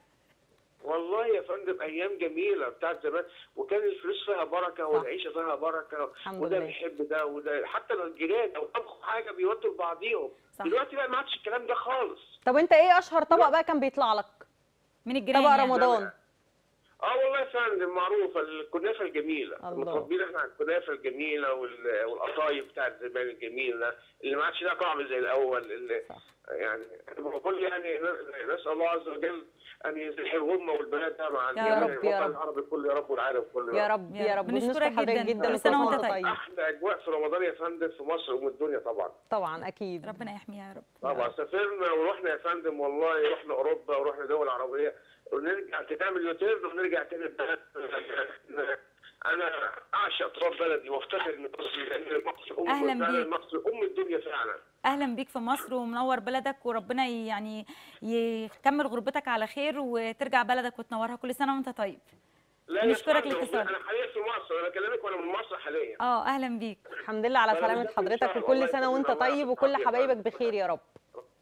والله يا فندم ايام جميله بتاعت زمان وكان الفلوس فيها بركه والعيشه فيها بركه الحمد وده لله. بيحب ده وده حتى لو الجيران او طبخوا حاجه بيودوا لبعضيهم صح. دلوقتي بقى ما عادش الكلام ده خالص طب انت ايه اشهر طبق بقى كان بيطلع لك من الجيران طبق يعني. رمضان اه والله يا فندم معروفه الكنافه الجميله الله. متربيين احنا على الكنافه الجميله وال- والقطايف بتاعت زمان الجميله اللي ما عادش لها طعم زي الاول اللي صح. يعني أنا بقول يعني ن- نسال الله عز وجل ان يزيح الغمه والبلاده مع يا الجميع رب، يا الوطن رب. العربي كله يا رب والعالم كله يا رب يا يا رب. رب بنشكرك بنشكر حضرتك جداً. جدا كل سنة وكل وأنت سنة طيب. احلى اجواء في رمضان يا فندم في مصر ومن الدنيا طبعا طبعا اكيد ربنا يحميها يا رب طبعا سافرنا ورحنا يا فندم والله رحنا اوروبا ورحنا دول عربيه ونرجع تعمل يوتيرن ونرجع تاني البلد انا اعشق تراب بلدي وافتخر ان مصر لان مصر ام أهلاً فعلاً بيك. مصر ام الدنيا فعلا اهلا بيك في مصر ومنور بلدك وربنا ي- يعني يكمل غربتك على خير وترجع بلدك وتنورها كل سنه وانت طيب لا يا نشكرك فندم، الاتصال. انا حاليا في مصر انا بكلمك وانا من مصر حاليا اه اهلا بيك الحمد لله على أنا سلامة بالذات حضرتك إن شاء الله وكل سنة وانت يسلمك الله طيب يعافيك وكل يا حبايبك فندم. بخير يا رب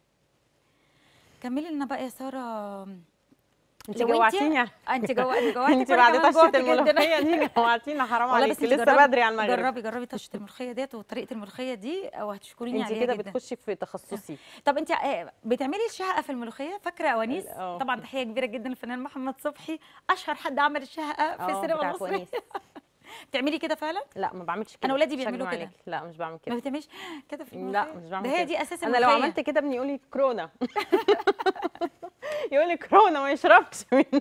كملي لنا بقى يا ساره انت لو انت- جوعتيني انت جوعتي جوعتي انت بعد طشة الملوخية دي جوعتينا حرام والله عليكي بس انت لسه جربي- بدري على المغرب جربي جربي طشه الملوخيه ديت وطريقه الملوخيه دي وهتشكريني انت عليها كده جدا بتخشي في تخصصي طب انت آه، بتعملي الشهقه في الملوخيه فاكره اوانيس اه. طبعا تحيه كبيره جدا للفنان محمد صبحي اشهر حد عمل الشهقه في اه، السينما بتاعت المصريه ونيس. بتعملي كده فعلا لا ما بعملش كده أنا ولادي مش بيعملوا هكدب كده. عليكي. لا مش بعمل ما كده بتعمليش كده في لا الملوخية؟ مش بعمل ده كده هي دي اساس انا لو الملوخية. عملت كده ابني يقول لي كورونا يقول لي كورونا ما يشربش منها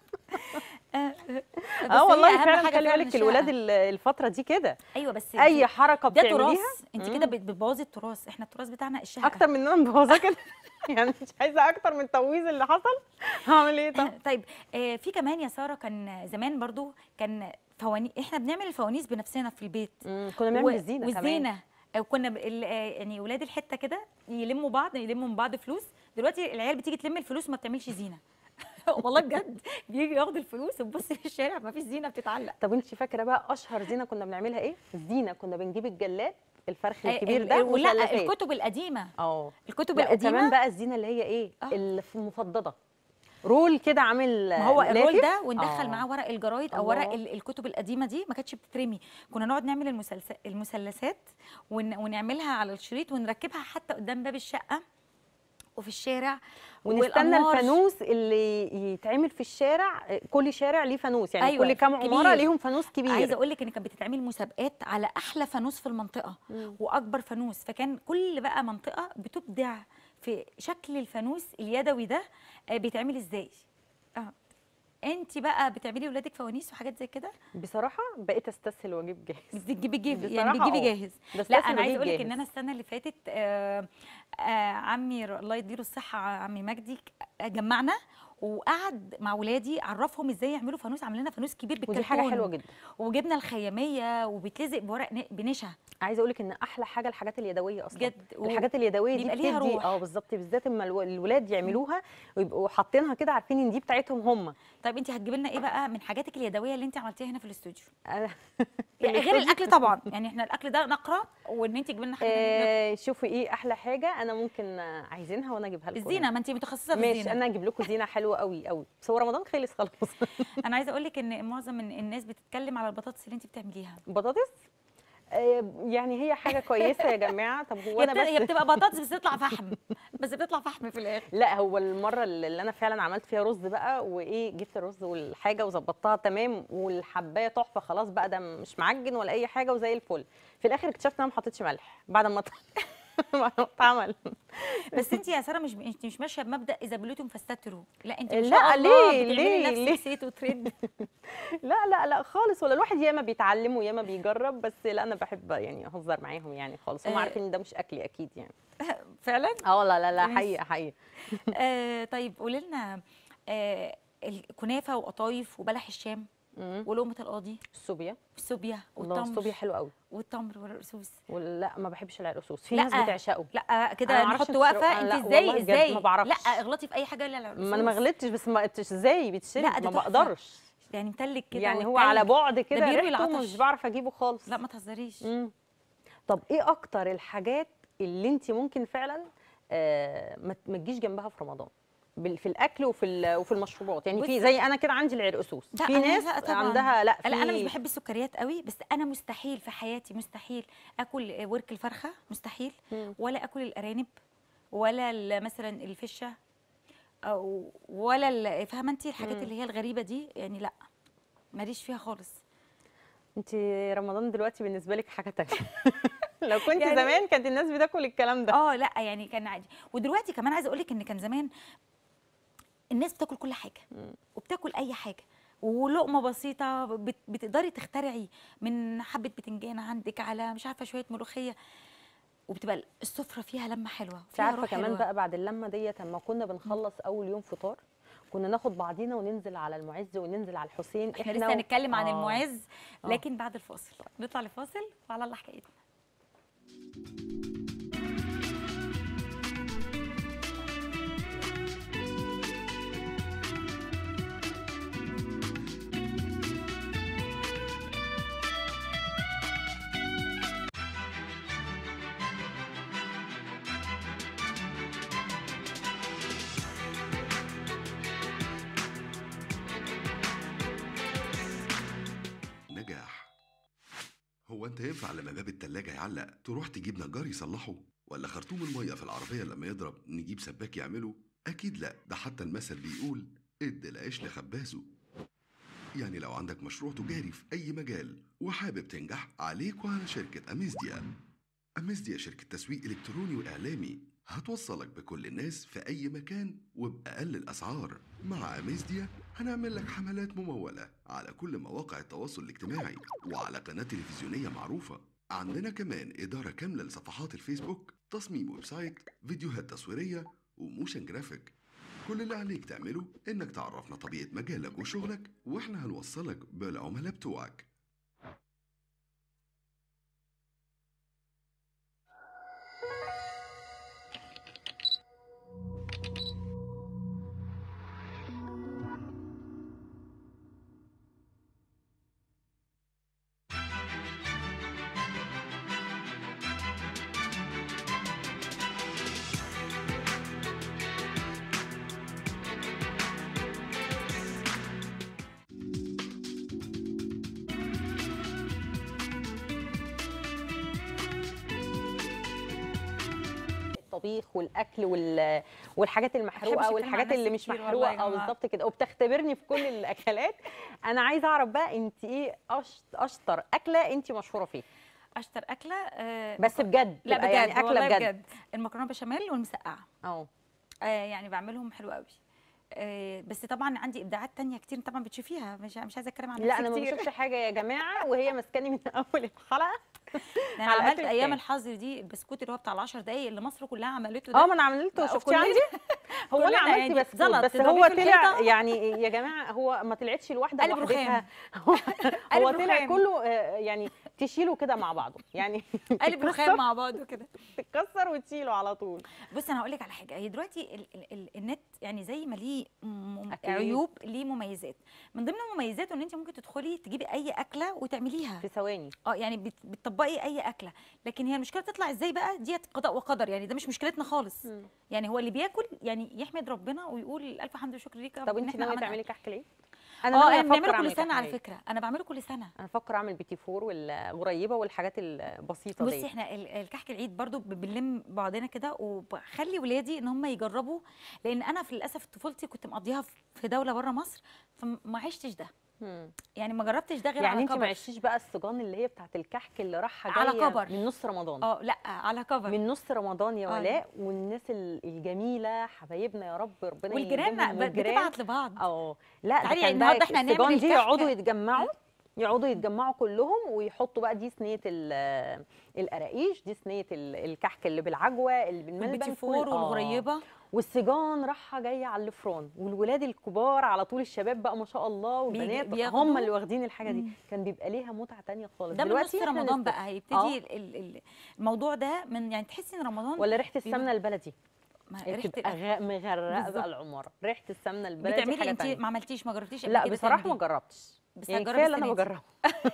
آه، آه، بس اه هي والله أهم فعلا حاجة خلي فعلا بالك الولاد الشهقة. ال- الفتره دي كده ايوه بس اي دي- حركه ده بتعمليها تراث انت كده مم. بت- بتبوظي التراث احنا التراث بتاعنا الشهقه اكتر من ان انا مبوظه كده يعني مش عايزه اكتر من التويز اللي حصل هعمل ايه طب طيب آه، في كمان يا ساره كان زمان برضو كان فوانيس احنا بنعمل الفوانيس بنفسنا في البيت مم، كنا بنعمل و- الزينه كمان والزينه آه، كنا ب... ال- آه، يعني ولاد الحته كده يلموا بعض يلموا من بعض فلوس دلوقتي العيال بتيجي تلم الفلوس وما بتعملش زينه والله بجد بيجي ياخد الفلوس وتبص في الشارع ما فيش زينه بتتعلق طب انت فاكره بقى اشهر زينه كنا بنعملها ايه الزينه كنا بنجيب الجلاد الفرخ آه، الكبير ال- ده ال- ولا مثلثات. الكتب القديمه اه الكتب لا وكمان القديمه بقى الزينه اللي هي ايه آه. المفضده رول كده عامل ما هو الرول لافف. ده وندخل آه. معاه ورق الجرايد او الله. ورق ال- الكتب القديمه دي ما كانتش بتترمي كنا نقعد نعمل المسلسل المثلثات ون... ونعملها على الشريط ونركبها حتى قدام باب الشقه وفي الشارع ونستنى والأنوار. الفانوس اللي يتعمل في الشارع كل شارع ليه فانوس يعني أيوة، كل كام كبير. عماره ليهم فانوس كبير عايزه اقول لك ان كانت بتتعمل مسابقات على احلى فانوس في المنطقه مم. واكبر فانوس فكان كل بقى منطقه بتبدع في شكل الفانوس اليدوي ده آه، بيتعمل ازاي اه انت بقى بتعملي ولادك فوانيس وحاجات زي كده بصراحه بقيت استسهل واجيب جاهز بتجيبي جيبي يعني بصراحة بتجيبي اه. جاهز بستسهل لا انا عايزه واجيب اقول لك جاهز. ان انا السنه اللي فاتت آه آه عمي ر- الله يديله الصحه عمي مجدي ك- جمعنا وقعد مع ولادي عرفهم ازاي يعملوا فانوس عمل لنا فانوس كبير بالكرتون ودي حاجه حلوه جدا وجبنا الخياميه وبيتلزق بورق ن- بنشا عايزه اقول لك ان احلى حاجه الحاجات اليدويه اصلا بجد و- الحاجات اليدويه دي بيبقى ليها بتدي روح. اه بالظبط بالذات اما الو- الولاد يعملوها ويبقوا حاطينها كده عارفين ان دي بتاعتهم هم طيب انت هتجيبي لنا ايه بقى من حاجاتك اليدويه اللي انت عملتيها هنا في الاستوديو أنا- يعني غير الاكل طبعا يعني احنا الاكل ده نقره وان انت تجيبي لنا حاجه تانية. آه شوفي ايه احلى حاجه انا ممكن آه، عايزينها وانا اجيبها لكم الزينه ما انت متخصصه في ماشي الزينه انا اجيب لكم زينه حلوه حلوه قوي قوي بس هو رمضان خلص خلاص انا عايزه اقول لك ان معظم من الناس بتتكلم على البطاطس اللي انت بتعمليها بطاطس آه، يعني هي حاجه كويسه يا جماعه طب هو هي, انا بت... هي بس بتبقى بطاطس بس بتطلع فحم بس بتطلع فحم في الاخر لا هو المره اللي انا فعلا عملت فيها رز بقى وايه جبت الرز والحاجه وظبطتها تمام والحبايه تحفه خلاص بقى ده مش معجن ولا اي حاجه وزي الفل في الاخر اكتشفت ان انا ما حطيتش ملح بعد ما ات- بعد ما اتعمل بس انت يا ساره مش انت مش ماشيه بمبدا اذا بليتم فاستتروا لا انت لا، ما شاء الله ليه؟ بتعملي ليه؟ نفسك ليه؟ سيت وترند لا لا لا خالص ولا الواحد ياما بيتعلم وياما بيجرب بس لا انا بحب يعني اهزر معاهم يعني خالص هم آه. عارفين ان ده مش اكلي اكيد يعني فعلا اه والله لا لا ماشي. حقيقه حقيقه آه طيب قولي لنا آه الكنافه وقطايف وبلح الشام مم. ولقمه القاضي السوبيا والسوبيا الله والتمر السوبيا حلو قوي والتمر والرقصوص ولا ما بحبش العرقسوس في لا. ناس بتعشقه لا أنا كده ما أعرفش نحط انت وقفه شو- انت لا، ازاي والله بجد ازاي ما بعرفش. لا اغلطي في اي حاجه الا العرقسوس ما انا ما غلطتش بس ما قلتش ازاي بيتشرب لا، ده ما تحفة. بقدرش يعني متلج كده يعني هو والتلج. على بعد كده بيروي ريحته العطش. مش بعرف اجيبه خالص لا ما تهزريش مم. طب ايه اكتر الحاجات اللي انت ممكن فعلا آه ما ما تجيش جنبها في رمضان بال- في الاكل وفي ال- وفي المشروبات يعني في بصي- زي انا كده عندي العرقسوس لا، في أنا ناس لا طبعاً. عندها لا في لا انا مش بحب السكريات قوي بس انا مستحيل في حياتي مستحيل اكل ورك الفرخه مستحيل مم. ولا اكل الارانب ولا ال- مثلا الفشه او ولا ال- فاهمه انت الحاجات مم. اللي هي الغريبه دي يعني لا ماليش فيها خالص انت رمضان دلوقتي بالنسبه لك حاجه تانية لو كنت يعني- زمان كانت الناس بتاكل الكلام ده اه لا يعني كان عادي ودلوقتي كمان عايزه اقول لك ان كان زمان الناس بتاكل كل حاجه مم. وبتاكل اي حاجه ولقمه بسيطه بت- بتقدري تخترعي من حبه بتنجان عندك على مش عارفه شويه ملوخيه وبتبقى السفره فيها لمه حلوه انت فيها عارفه روح كمان حلوة. بقى بعد اللمه ديت اما كنا بنخلص اول يوم فطار كنا ناخد بعضينا وننزل على المعز وننزل على الحسين احنا لسه و- هنتكلم عن آه. المعز آه. لكن بعد الفاصل نطلع لفاصل وعلى الله حكايتنا نجاح هو انت ينفع لما باب التلاجة يعلق تروح تجيب نجار يصلحه ولا خرطوم المية في العربية لما يضرب نجيب سباك يعمله أكيد لا ده حتى المثل بيقول ادي العيش لخبازه يعني لو عندك مشروع تجاري في أي مجال وحابب تنجح عليك وعلى شركة أميزديا أميزديا شركة تسويق إلكتروني وإعلامي هتوصلك بكل الناس في أي مكان وبأقل الأسعار مع أميزديا هنعمل لك حملات ممولة على كل مواقع التواصل الاجتماعي وعلى قناة تلفزيونية معروفة عندنا كمان إدارة كاملة لصفحات الفيسبوك تصميم ويب سايت فيديوهات تصويرية وموشن جرافيك كل اللي عليك تعمله إنك تعرفنا طبيعة مجالك وشغلك وإحنا هنوصلك بالعملاء بتوعك الطبيخ والاكل وال... والحاجات المحروقه أتكلم والحاجات عن اللي نفسي مش كتير والله يا محروقه اه جماعة. بالظبط كده وبتختبرني في كل الاكلات انا عايزه اعرف بقى انت ايه أش... اشطر اكله انت مشهوره فيها اشطر اكله آه بس بجد لا تبقى بجد يعني اكله والله بجد, بجد المكرونه بشاميل والمسقعه اه آه يعني بعملهم حلو قوي آه بس طبعا عندي ابداعات تانية كتير طبعا بتشوفيها مش مش عايزه اتكلم عن لا نفسي انا ما كتير. بشوفش حاجه يا جماعه وهي ماسكاني من اول الحلقه ده انا على عملت آخر ايام الكام. الحظر دي البسكوت اللي هو بتاع ال 10 دقايق اللي مصر كلها عملته ده اه ما انا عملته بقى شفتي كلنا- عندي هو انا كلنا عملت يعني بسكوت زلط بس تضربيه هو في طلع الحيطة. يعني يا جماعه هو ما طلعتش الواحده قلب لوحدها رخام. هو, هو قلب طلع رخام. كله آه، يعني تشيله كده مع بعضه يعني قلب رخام مع بعض كده تتكسر وتشيله على طول بص انا هقول لك على حاجه هي دلوقتي ال ال ال النت يعني زي ما ليه ليه م- أكيد. عيوب ليه مميزات من ضمن مميزاته ان انت ممكن تدخلي تجيبي اي اكله وتعمليها في ثواني اه يعني بت- بتطبقي اي اكله لكن هي المشكله تطلع ازاي بقى ديت قضاء وقدر يعني ده مش مشكلتنا خالص مم. يعني هو اللي بياكل يعني يحمد ربنا ويقول الف حمد وشكر ليك يا رب طب إن انت إحنا ناويه عملنا تعملي كحك ليه؟ اه ناوية انا أفكر بنعمله أعمل كل سنه على كحك. فكره انا بعمله كل سنه انا بفكر اعمل بيتي فور والغريبه والحاجات البسيطه بصي دي احنا ال- الكحك العيد برضو ب- بنلم بعضنا كده وبخلي ولادي ان هم يجربوا لان انا في للاسف طفولتي كنت مقضيها في- في دوله بره مصر فما عشتش ده مم. يعني ما جربتش ده غير يعني على انت ما كبر عشتيش بقى السجان اللي هي بتاعت الكحك اللي رايحه على جايه كبر. من نص رمضان اه لا على كفر من نص رمضان يا آه. ولاء والناس ال- الجميله حبايبنا يا رب ربنا والجيران يديمهم ب- والجيران. بتبعت لبعض اه لا ده تعالي كان النهارده بقى احنا هنعمل السجان دي الكحك. يقعدوا يتجمعوا يقعدوا يتجمعوا كلهم ويحطوا بقى دي صينيه ال- القراقيش دي صينيه ال- الكحك اللي بالعجوه اللي بالملبن البيتي كل- فور آه. والغريبه والسجان راحه جايه على الفران والولاد الكبار على طول الشباب بقى ما شاء الله بيجي- والبنات بياخدوا. هم اللي واخدين الحاجه دي مم. كان بيبقى ليها متعه تانية خالص ده من نص إحنا رمضان نست- بقى هيبتدي آه. ال- ال- ال- الموضوع ده من يعني تحسي ان رمضان ولا ريحه بيبقى- السمنه البلدي ما هي ريحه بتبقى الأكل. غ- مغرقه بالظبط. بقى العماره ريحه السمنه البلدي بتعملي حاجه انت تانية ما عملتيش ما جربتيش قبل لا كده بصراحه ما تعمليه؟ جربتش بس يعني هتجربي كفايه اللي انا السنة دي. بجربه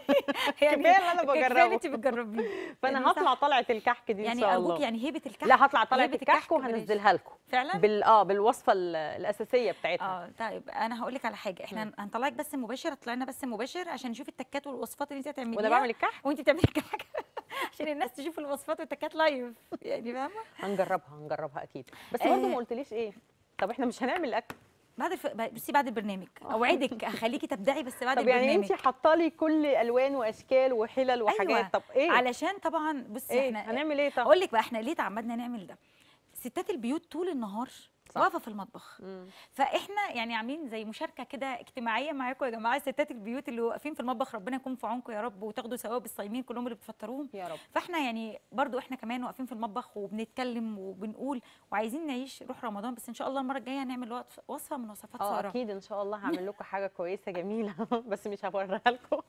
يعني كفايه اللي انا كفايه اللي بجربه انت بتجربيه فانا يعني هطلع صح. طلعه الكحك دي ان يعني شاء ارجوك الله يعني هيبه الكحك لا هطلع طلعه هيبة الكحك الكحك بلاش. وهنزلها لكم فعلا بال اه بالوصفه ال- الاساسيه بتاعتها اه طيب انا هقول لك على حاجه احنا هنطلعك بس مباشر هطلع لنا بس مباشر عشان نشوف التكات والوصفات اللي انت هتعمليها وانا بعمل الكحك وانت بتعملي الكحك عشان الناس تشوف الوصفات والتكات لايف يعني فاهمه هنجربها هنجربها اكيد بس آه. برضه ما قلتليش ايه طب احنا مش هنعمل الاكل بعد الف... بصي بعد البرنامج اوعدك هخليكي تبدعي بس بعد طب يعني البرنامج انت حاطه لي كل الوان واشكال وحلل وحاجات أيوة. طب ايه علشان طبعا بصي ايه احنا هنعمل ايه طب اقول لك بقى احنا ليه تعمدنا نعمل ده ستات البيوت طول النهار صح. واقفه في المطبخ مم. فاحنا يعني عاملين زي مشاركه كده اجتماعيه معاكم يا جماعه ستات البيوت اللي واقفين في المطبخ ربنا يكون في عونكم يا رب وتاخدوا ثواب الصايمين كلهم اللي بتفطروهم يا رب فاحنا يعني برضو احنا كمان واقفين في المطبخ وبنتكلم وبنقول وعايزين نعيش روح رمضان بس ان شاء الله المره الجايه هنعمل وصف- وصفه من وصفات اه ساره اكيد ان شاء الله هعمل لكم حاجه كويسه جميله بس مش هوريها لكم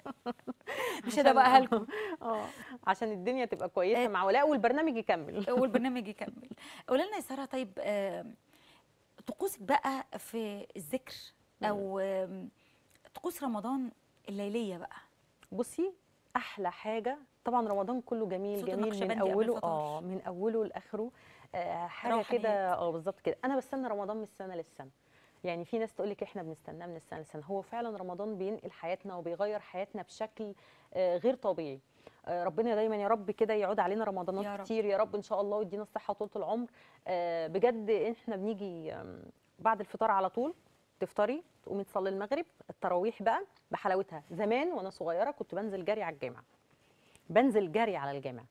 مش هدبقها لكم اه عشان الدنيا تبقى كويسه آه. مع ولاء والبرنامج يكمل والبرنامج يكمل قولي لنا يا ساره طيب آم، طقوسك بقى في الذكر او آم، طقوس رمضان الليليه بقى بصي احلى حاجه طبعا رمضان كله جميل صوت جميل من النقشبندي قبل اوله الفطار. اه من اوله لاخره آه حاجه روحانيات. كده اه بالظبط كده انا بستنى رمضان من السنه للسنه يعني في ناس تقول لك احنا بنستناه من السنه للسنه هو فعلا رمضان بينقل حياتنا وبيغير حياتنا بشكل آه غير طبيعي آه ربنا دايما يا رب كده يعود علينا رمضانات يا رب. كتير يا رب ان شاء الله ويدينا الصحه طول العمر آه بجد احنا بنيجي آم، بعد الفطار على طول تفطري تقومي تصلي المغرب التراويح بقى بحلاوتها زمان وانا صغيره كنت بنزل جري على الجامع بنزل جري على الجامع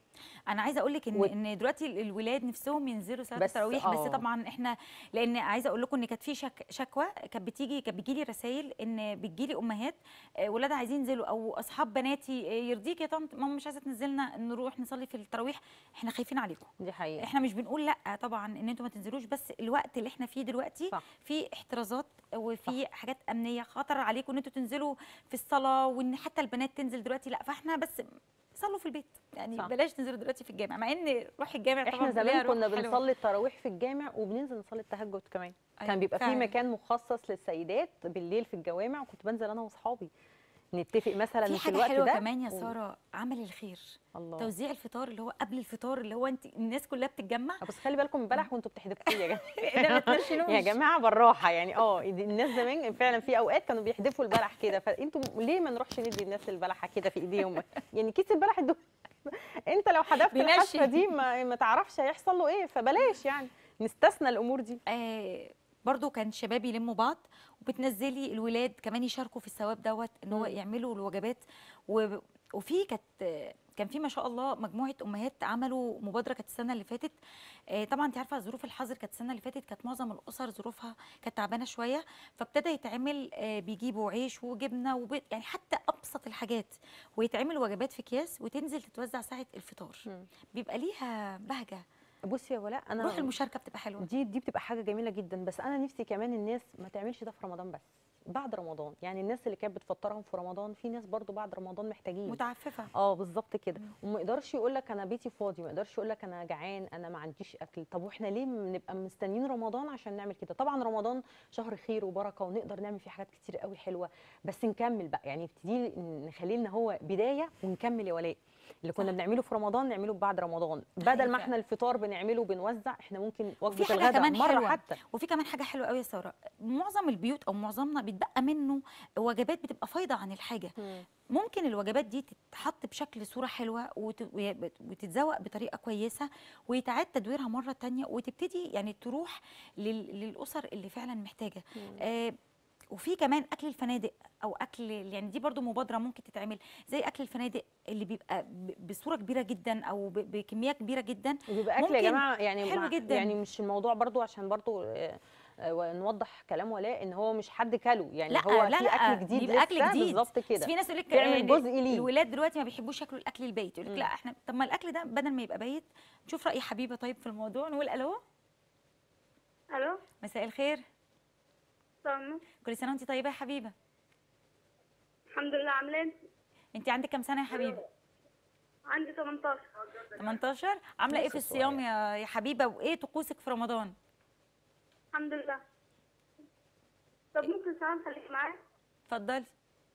انا عايزه اقول لك ان و- ان دلوقتي ال- الولاد نفسهم ينزلوا صلاه بس التراويح بس آه. طبعا احنا لان عايزه اقول لكم ان كانت في شك شكوى كانت بتيجي كانت بتجي لي رسائل ان بتجي لي امهات آه، ولادها عايزين ينزلوا او اصحاب بناتي آه، يرضيك يا طنط ماما مش عايزه تنزلنا نروح نصلي في التراويح احنا خايفين عليكم دي حقيقه احنا مش بنقول لا طبعا ان انتوا ما تنزلوش بس الوقت اللي احنا فيه دلوقتي صح. في احترازات وفي حاجات امنيه خطر عليكم ان انتوا تنزلوا في الصلاه وان حتى البنات تنزل دلوقتي لا فاحنا بس صلوا في البيت يعني صح. بلاش تنزلوا دلوقتي في الجامع مع ان روح الجامع طبعا احنا بيبقى زمان ليها روح كنا حلوة. بنصلي التراويح في الجامع وبننزل نصلي التهجد كمان أيوة، كان بيبقى في فعلاً. مكان مخصص للسيدات بالليل في الجوامع وكنت بنزل انا واصحابي نتفق مثلا في في حاجه الوقت حلوه ده كمان يا و- ساره عمل الخير الله توزيع الفطار اللي هو قبل الفطار اللي هو انت الناس كلها بتتجمع بس خلي بالكم من البلح وانتوا بتحدفوا يا لا، ما جماعه تنشنوش. يا جماعه بالراحه يعني اه دي- الناس زمان فعلا في اوقات كانوا بيحدفوا البلح كده فانتوا ليه ما نروحش ندي الناس البلحه كده في ايديهم يعني كيس البلح ادوه انت لو حدفت بنشي. الحدفه دي ما, ما تعرفش هيحصل له ايه فبلاش يعني نستثنى الامور دي آه برضو كان شباب يلموا بعض وبتنزلي الولاد كمان يشاركوا في الثواب دوت ان هو مم. يعملوا الوجبات و... وفي كانت كان في ما شاء الله مجموعه امهات عملوا مبادره كانت السنه اللي فاتت آه طبعا انت عارفه ظروف الحظر كانت السنه اللي فاتت كانت معظم الاسر ظروفها كانت تعبانه شويه فابتدى يتعمل آه بيجيبوا عيش وجبنه وبيض يعني حتى ابسط الحاجات ويتعمل وجبات في اكياس وتنزل تتوزع ساعه الفطار مم. بيبقى ليها بهجه بصي يا ولاء انا روح المشاركه بتبقى حلوه دي دي بتبقى حاجه جميله جدا بس انا نفسي كمان الناس ما تعملش ده في رمضان بس بعد رمضان يعني الناس اللي كانت بتفطرهم في رمضان في ناس برضو بعد رمضان محتاجين متعففه اه بالظبط كده وما يقدرش يقول لك انا بيتي فاضي ما يقدرش يقول لك انا جعان انا ما عنديش اكل طب واحنا ليه بنبقى مستنيين رمضان عشان نعمل كده طبعا رمضان شهر خير وبركه ونقدر نعمل فيه حاجات كتير قوي حلوه بس نكمل بقى يعني نبتدي نخليه ان هو بدايه ونكمل يا ولاء اللي كنا صح. بنعمله في رمضان نعمله بعد رمضان حقيقي بدل ما فعلا. احنا الفطار بنعمله بنوزع احنا ممكن وجبه حاجة الغداء كمان مره حلوة. حتى وفي كمان حاجه حلوه قوي يا ساره معظم البيوت او معظمنا بيتبقى منه وجبات بتبقى فايضه عن الحاجه ممكن الوجبات دي تتحط بشكل صوره حلوه وت- وي- وتتذوق بطريقه كويسه ويتعاد تدويرها مره تانية وتبتدي يعني تروح لل- للاسر اللي فعلا محتاجه آه وفي كمان اكل الفنادق او اكل يعني دي برضو مبادره ممكن تتعمل زي اكل الفنادق اللي بيبقى ب- بصوره كبيره جدا او ب- بكميه كبيره جدا وبيبقى اكل يا ممكن جماعه يعني حلو مع- جدا. يعني مش الموضوع برضو عشان برضو آه، آه، نوضح كلام ولاء ان هو مش حد كله يعني لا هو لا في لا اكل جديد بيبقى اكل لسه جديد بالظبط بس كده في ناس يقول لك تعمل جزء ليه. الولاد دلوقتي ما بيحبوش ياكلوا الاكل البيت يقول لك مم. لا احنا طب ما الاكل ده بدل ما يبقى بيت نشوف راي حبيبه طيب في الموضوع نقول الو الو مساء الخير سلام كل سنه وانت طيبه يا حبيبه الحمد لله عاملين انت عندك كام سنه يا حبيبه عندي 18 18 عامله ايه في لسه الصيام يا يا حبيبه وايه طقوسك في رمضان الحمد لله طب ممكن سلام خليك معايا اتفضلي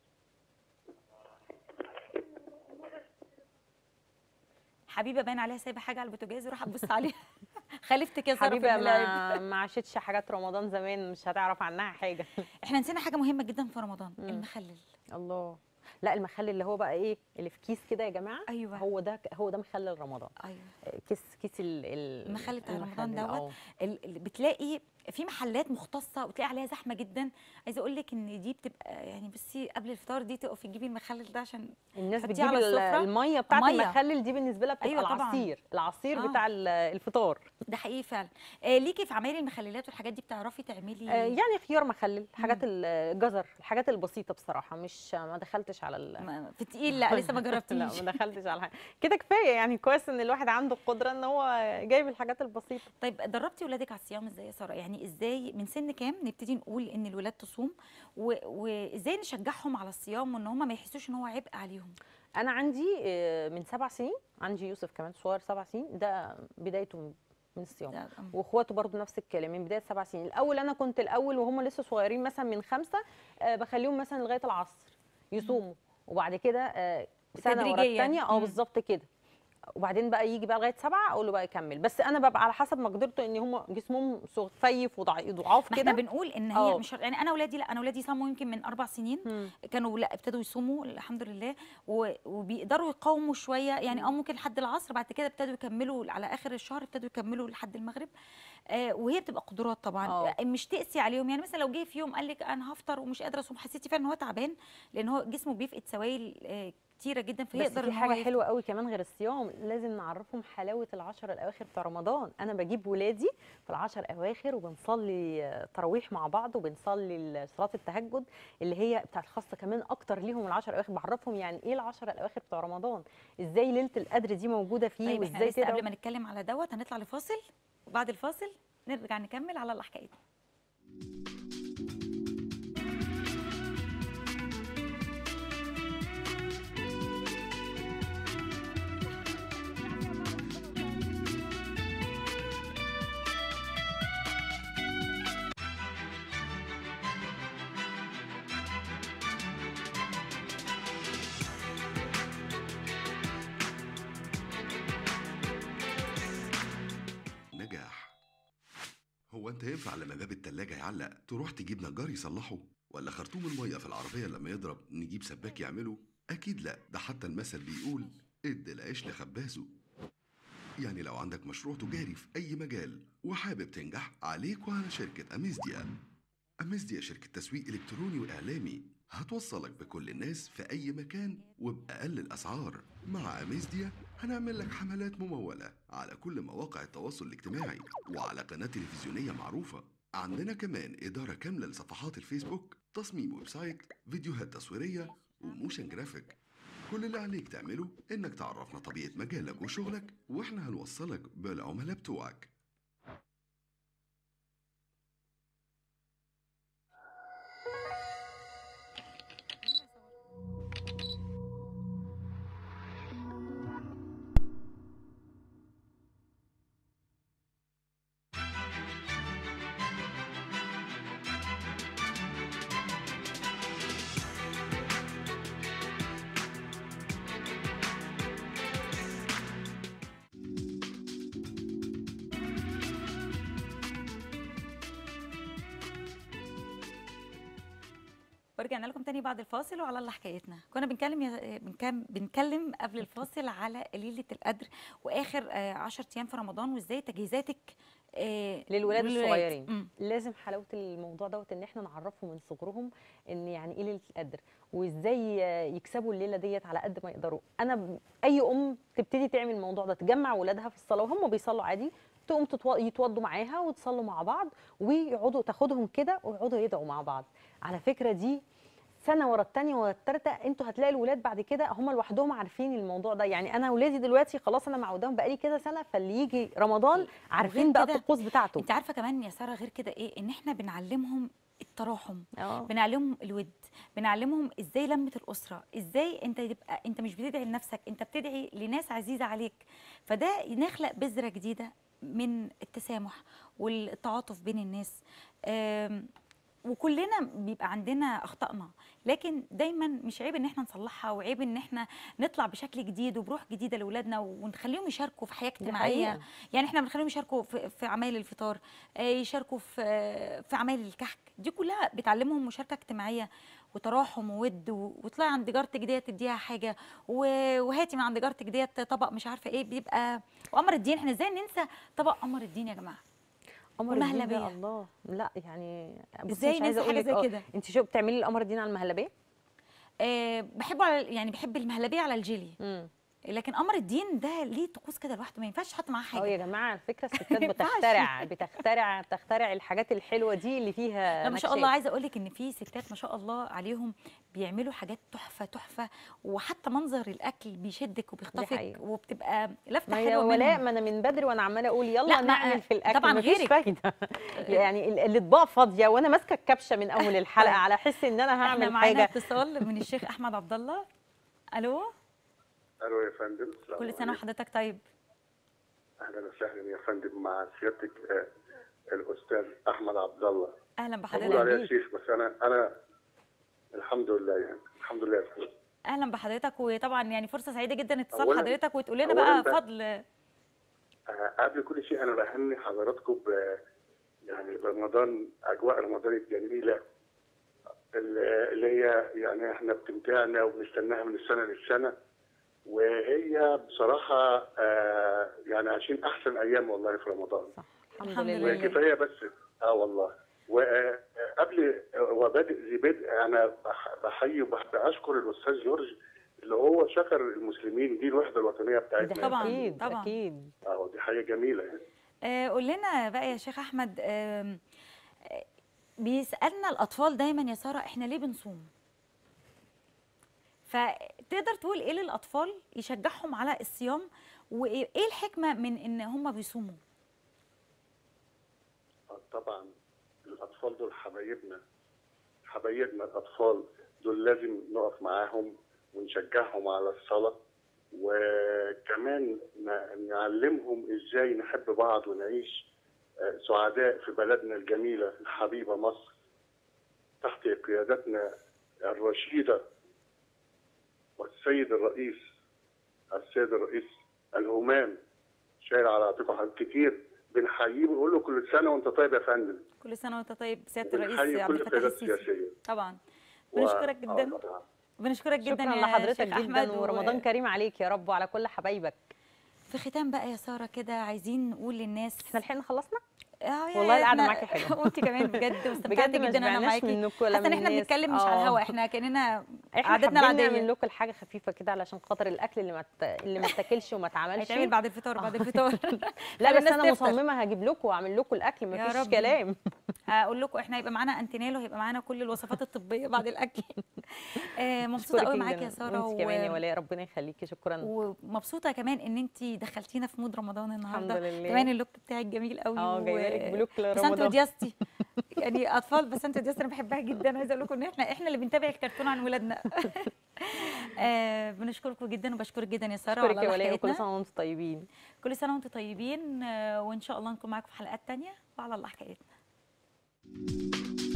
حبيبه باين عليها سايبه حاجه على البوتاجاز وراح ابص عليها خلفتك يا ساره في حبيبه الملاعب ما ما عاشتش حاجات رمضان زمان مش هتعرف عنها حاجه احنا نسينا حاجه مهمه جدا في رمضان مم. المخلل الله لا المخلل اللي هو بقى ايه اللي في كيس كده يا جماعه ايوه هو ده هو ده مخلل رمضان ايوه كيس كيس ال ال- المخلل بتاع رمضان المخلل، دوت. آه. ال- ال- بتلاقي في محلات مختصه وتلاقي عليها زحمه جدا عايزه اقول لك ان دي بتبقى يعني بصي قبل الفطار دي تقفي تجيبي المخلل ده عشان الناس تحطيه بتجيب على ال- السفرة. الميه بتاعت مية. المخلل دي بالنسبه لها بتبقى أيوة طبعاً. العصير العصير آه. بتاع ال- الفطار ده حقيقي فعلا آه ليكي في عمايل المخللات والحاجات دي بتعرفي تعملي آه، يعني خيار مخلل حاجات مم. الجزر الحاجات البسيطه بصراحه مش ما دخلتش على ال... ما- في التقيل لا لسه ما جربتيش لا ما دخلتش على حاجه كده كفايه يعني كويس ان الواحد عنده القدره ان هو جايب الحاجات البسيطه طيب دربتي ولادك على الصيام ازاي يا ساره يعني ازاي من سن كام نبتدي نقول ان الولاد تصوم و- وازاي نشجعهم على الصيام وان هم ما يحسوش ان هو عبء عليهم انا عندي آه، من سبع سنين عندي يوسف كمان صغير سبع سنين ده بدايته من الصيام ده- أم. واخواته برضو نفس الكلام من بدايه سبع سنين الاول انا كنت الاول وهم لسه صغيرين مثلا من خمسه آه، بخليهم مثلا لغايه العصر يصوموا وبعد كده آه، سنه ورا تدريجياً. الثانيه اه مم. بالظبط كده وبعدين بقى يجي بقى لغايه سبعه اقول له بقى يكمل بس انا ببقى على حسب مقدرته ان هم جسمهم سخيف وضعاف ما احنا كده بنقول ان هي آه. مش شرط- يعني انا اولادي لا انا اولادي صاموا يمكن من اربع سنين مم. كانوا لا ابتدوا يصوموا الحمد لله و- وبيقدروا يقاوموا شويه يعني اه ممكن لحد العصر بعد كده ابتدوا يكملوا على اخر الشهر ابتدوا يكملوا لحد المغرب آه وهي بتبقى قدرات طبعا آه. آه. مش تقسي عليهم يعني مثلا لو جه في يوم قال لك انا هفطر ومش قادره اصوم حسيتي فعلا ان هو تعبان لان هو جسمه بيفقد سوائل آه كتيره جدا بس فيقدر في ان هو حاجه يفطر. حلوه قوي كمان غير الصيام لازم نعرفهم حلاوه العشر الاواخر بتاع رمضان انا بجيب ولادي في العشر اواخر وبنصلي آه، تراويح مع بعض وبنصلي ال- صلاه التهجد اللي هي بتاعت الخاصه كمان اكتر ليهم العشر اواخر بعرفهم يعني ايه العشر الاواخر بتاع رمضان ازاي ليله القدر دي موجوده فيه طيب احنا وازاي لسه كده قبل ما نتكلم على دوت هنطلع لفاصل وبعد الفاصل نرجع نكمل على الحكايه نجاح هو انت ينفع لما باب التلاجة يعلق تروح تجيب نجار يصلحه ولا خرطوم المية في العربية لما يضرب نجيب سباك يعمله اكيد لا ده حتى المثل بيقول ادي العيش لخبازه يعني لو عندك مشروع تجاري في اي مجال وحابب تنجح عليك وعلى شركة اميزديا اميزديا شركة تسويق الكتروني واعلامي هتوصلك بكل الناس في اي مكان وباقل الاسعار مع اميزديا هنعمل لك حملات ممولة على كل مواقع التواصل الاجتماعي وعلى قناة تلفزيونية معروفة عندنا كمان إدارة كاملة لصفحات الفيسبوك تصميم ويب سايت فيديوهات تصويرية وموشن جرافيك كل اللي عليك تعمله إنك تعرفنا طبيعة مجالك وشغلك وإحنا هنوصلك بالعملاء بتوعك ورجعنا لكم تاني بعد الفاصل وعلى الله حكايتنا كنا بنتكلم يا بنكم بنتكلم قبل الفاصل على ليله القدر واخر 10 ايام في رمضان وازاي تجهيزاتك آه، للولاد الصغيرين مم. لازم حلاوه الموضوع دوت ان احنا نعرفهم من صغرهم ان يعني ايه ليله القدر وازاي يكسبوا الليله ديت على قد ما يقدروا انا ب- اي ام تبتدي تعمل الموضوع ده تجمع ولادها في الصلاه وهم بيصلوا عادي تقوم تتو- يتوضوا معاها وتصلوا مع بعض ويقعدوا تاخدهم كده ويقعدوا يدعوا مع بعض على فكره دي سنه ورا الثانيه ورا الثالثه انتوا هتلاقي الولاد بعد كده هم لوحدهم عارفين الموضوع ده يعني انا ولادي دلوقتي خلاص انا معوداهم بقالي كده سنه فاللي يجي رمضان عارفين بقى كده، الطقوس بتاعته انت عارفه كمان يا ساره غير كده ايه ان احنا بنعلمهم التراحم اه بنعلمهم الود بنعلمهم ازاي لمه الاسره ازاي انت تبقى انت مش بتدعي لنفسك انت بتدعي لناس عزيزه عليك فده نخلق بذره جديده من التسامح والتعاطف بين الناس آم، وكلنا بيبقى عندنا اخطائنا لكن دايما مش عيب ان احنا نصلحها وعيب ان احنا نطلع بشكل جديد وبروح جديده لاولادنا ونخليهم يشاركوا في حياه دي اجتماعيه حقيقة. يعني احنا بنخليهم يشاركوا في, في عمايل الفطار آه، يشاركوا في آه، في عمايل الكحك دي كلها بتعلمهم مشاركه اجتماعيه وتراحم وود و- وطلعي عند جارتك ديت تديها حاجه و- وهاتي من عند جارتك ديت طبق مش عارفه ايه بيبقى وقمر الدين احنا ازاي ننسى طبق قمر الدين يا جماعه قمر الدين ده والمهلبية. الله لا يعني بصي إزاي مش عايزه ننسى اقول حاجة لك زي اه كده؟ انت شو بتعملي القمر الدين على المهلبيه أه بحبه على يعني بحب المهلبيه على الجيلي امم لكن قمر الدين ده ليه طقوس كده لوحده ما ينفعش تحط معاه اه يا حاجه جماعه على فكره الستات ينفعش. بتخترع بتخترع بتخترع الحاجات الحلوه دي اللي فيها لا ما شاء نكشات. الله عايزه اقول لك ان في ستات ما شاء الله عليهم بيعملوا حاجات تحفه تحفه وحتى منظر الاكل بيشدك وبيخطفك حقيقة. وبتبقى لفته ما هي حلوه ولاء منهم ما انا من بدري وانا عماله اقول يلا لا، ما- نعمل في الاكل طبعاً مفيش غيرك. فايده يعني ال- الاطباق فاضيه وانا ماسكه الكبشه من اول الحلقه طيب. على حس ان انا احنا هعمل معانا حاجه اتصال من الشيخ احمد عبد الله الو الو يا فندم السلام كل سنه عليكم. وحضرتك طيب اهلا وسهلا يا فندم مع سيادتك آه، الاستاذ احمد عبد الله اهلا بقول بحضرتك عليه بيك. شيخ بس انا انا الحمد لله يعني الحمد لله يا فندم اهلا بحضرتك وطبعا يعني فرصه سعيده جدا اتصال أولاً- حضرتك وتقول لنا أولاً بقى ده- فضل آه، قبل كل شيء انا بهني حضراتكم ب يعني رمضان اجواء رمضان الجميله اللي اللي هي يعني احنا بتمتعنا وبنستناها من السنه للسنه وهي بصراحه آه، يعني عايشين احسن ايام والله في رمضان الحمد الحمد لله لله. وكفايه بس اه والله وقبل وبادئ ذي بدء انا بح- بحيي وبشكر الاستاذ جورج اللي هو شكر المسلمين دي الوحده الوطنيه ده بتاعتنا طبعاً، اكيد طبعاً. اكيد اه دي حاجه جميله يعني آه، قول لنا بقى يا شيخ احمد آم، آه، بيسالنا الاطفال دايما يا ساره احنا ليه بنصوم فتقدر تقول ايه للاطفال يشجعهم على الصيام وايه إيه الحكمه من ان هم بيصوموا آه، طبعا الاطفال دول حبايبنا حبايبنا الاطفال دول لازم نقف معاهم ونشجعهم على الصلاه وكمان ن- نعلمهم ازاي نحب بعض ونعيش آه، سعداء في بلدنا الجميله الحبيبه مصر تحت قيادتنا الرشيده والسيد الرئيس السيد الرئيس الهمام شايل على عاتقه حاجات كتير بنحييه ونقول له كل سنه وانت طيب يا فندم كل سنه وانت طيب سياده الرئيس بنحيي عبد كل الفتاح القيادات السيسي السياسيه طبعا و- بنشكرك آه جدا طبعاً. بنشكرك جدا شكرا يا لحضرتك شيخ جدا احمد و- ورمضان كريم عليك يا رب وعلى كل حبايبك في ختام بقى يا ساره كده عايزين نقول للناس احنا لحقنا خلصنا آه يا والله القعدة إحنا- معاكي حلوة. وانت كمان بجد واستمتعت بجد ما جدا انا شبعناش معاكي منكم ولا حاسه ان من احنا الناس. بنتكلم مش على آه. الهوا احنا كاننا احنا عادتنا حابين العاديه نعمل لكم الحاجه خفيفه كده علشان خاطر الاكل اللي ما ت... اللي ما اتاكلش وما اتعملش هيتعمل بعد الفطار بعد الفطار لا خلي بس الناس انا تفطر. مصممه هجيب لكم واعمل لكم الاكل يا مفيش رب. كلام هقول لكم احنا هيبقى معانا انتينال وهيبقى معانا كل الوصفات الطبيه بعد الاكل آه، مبسوطه أشكرك قوي معاكي جداً. يا ساره وانت كمان يا ولاء ربنا يخليكي شكرا ومبسوطه كمان ان انت دخلتينا في مود رمضان النهارده الحمد لله. كمان اللوك بتاعك جميل قوي اه جايبه لك بلوك بسنت لرمضان ودياستي يعني اطفال بسنت ودياستي انا بحبها جدا عايزه اقول لكم ان احنا احنا اللي بنتابع الكرتون عن ولادنا آه بنشكركم جدا وبشكرك جدا يا ساره اشكرك على يا ولاء وكل حلقتنا سنه وانتم طيبين كل سنه وانتم طيبين آه وان شاء الله نكون معاكم في حلقات تانية وعلى الله حكايتنا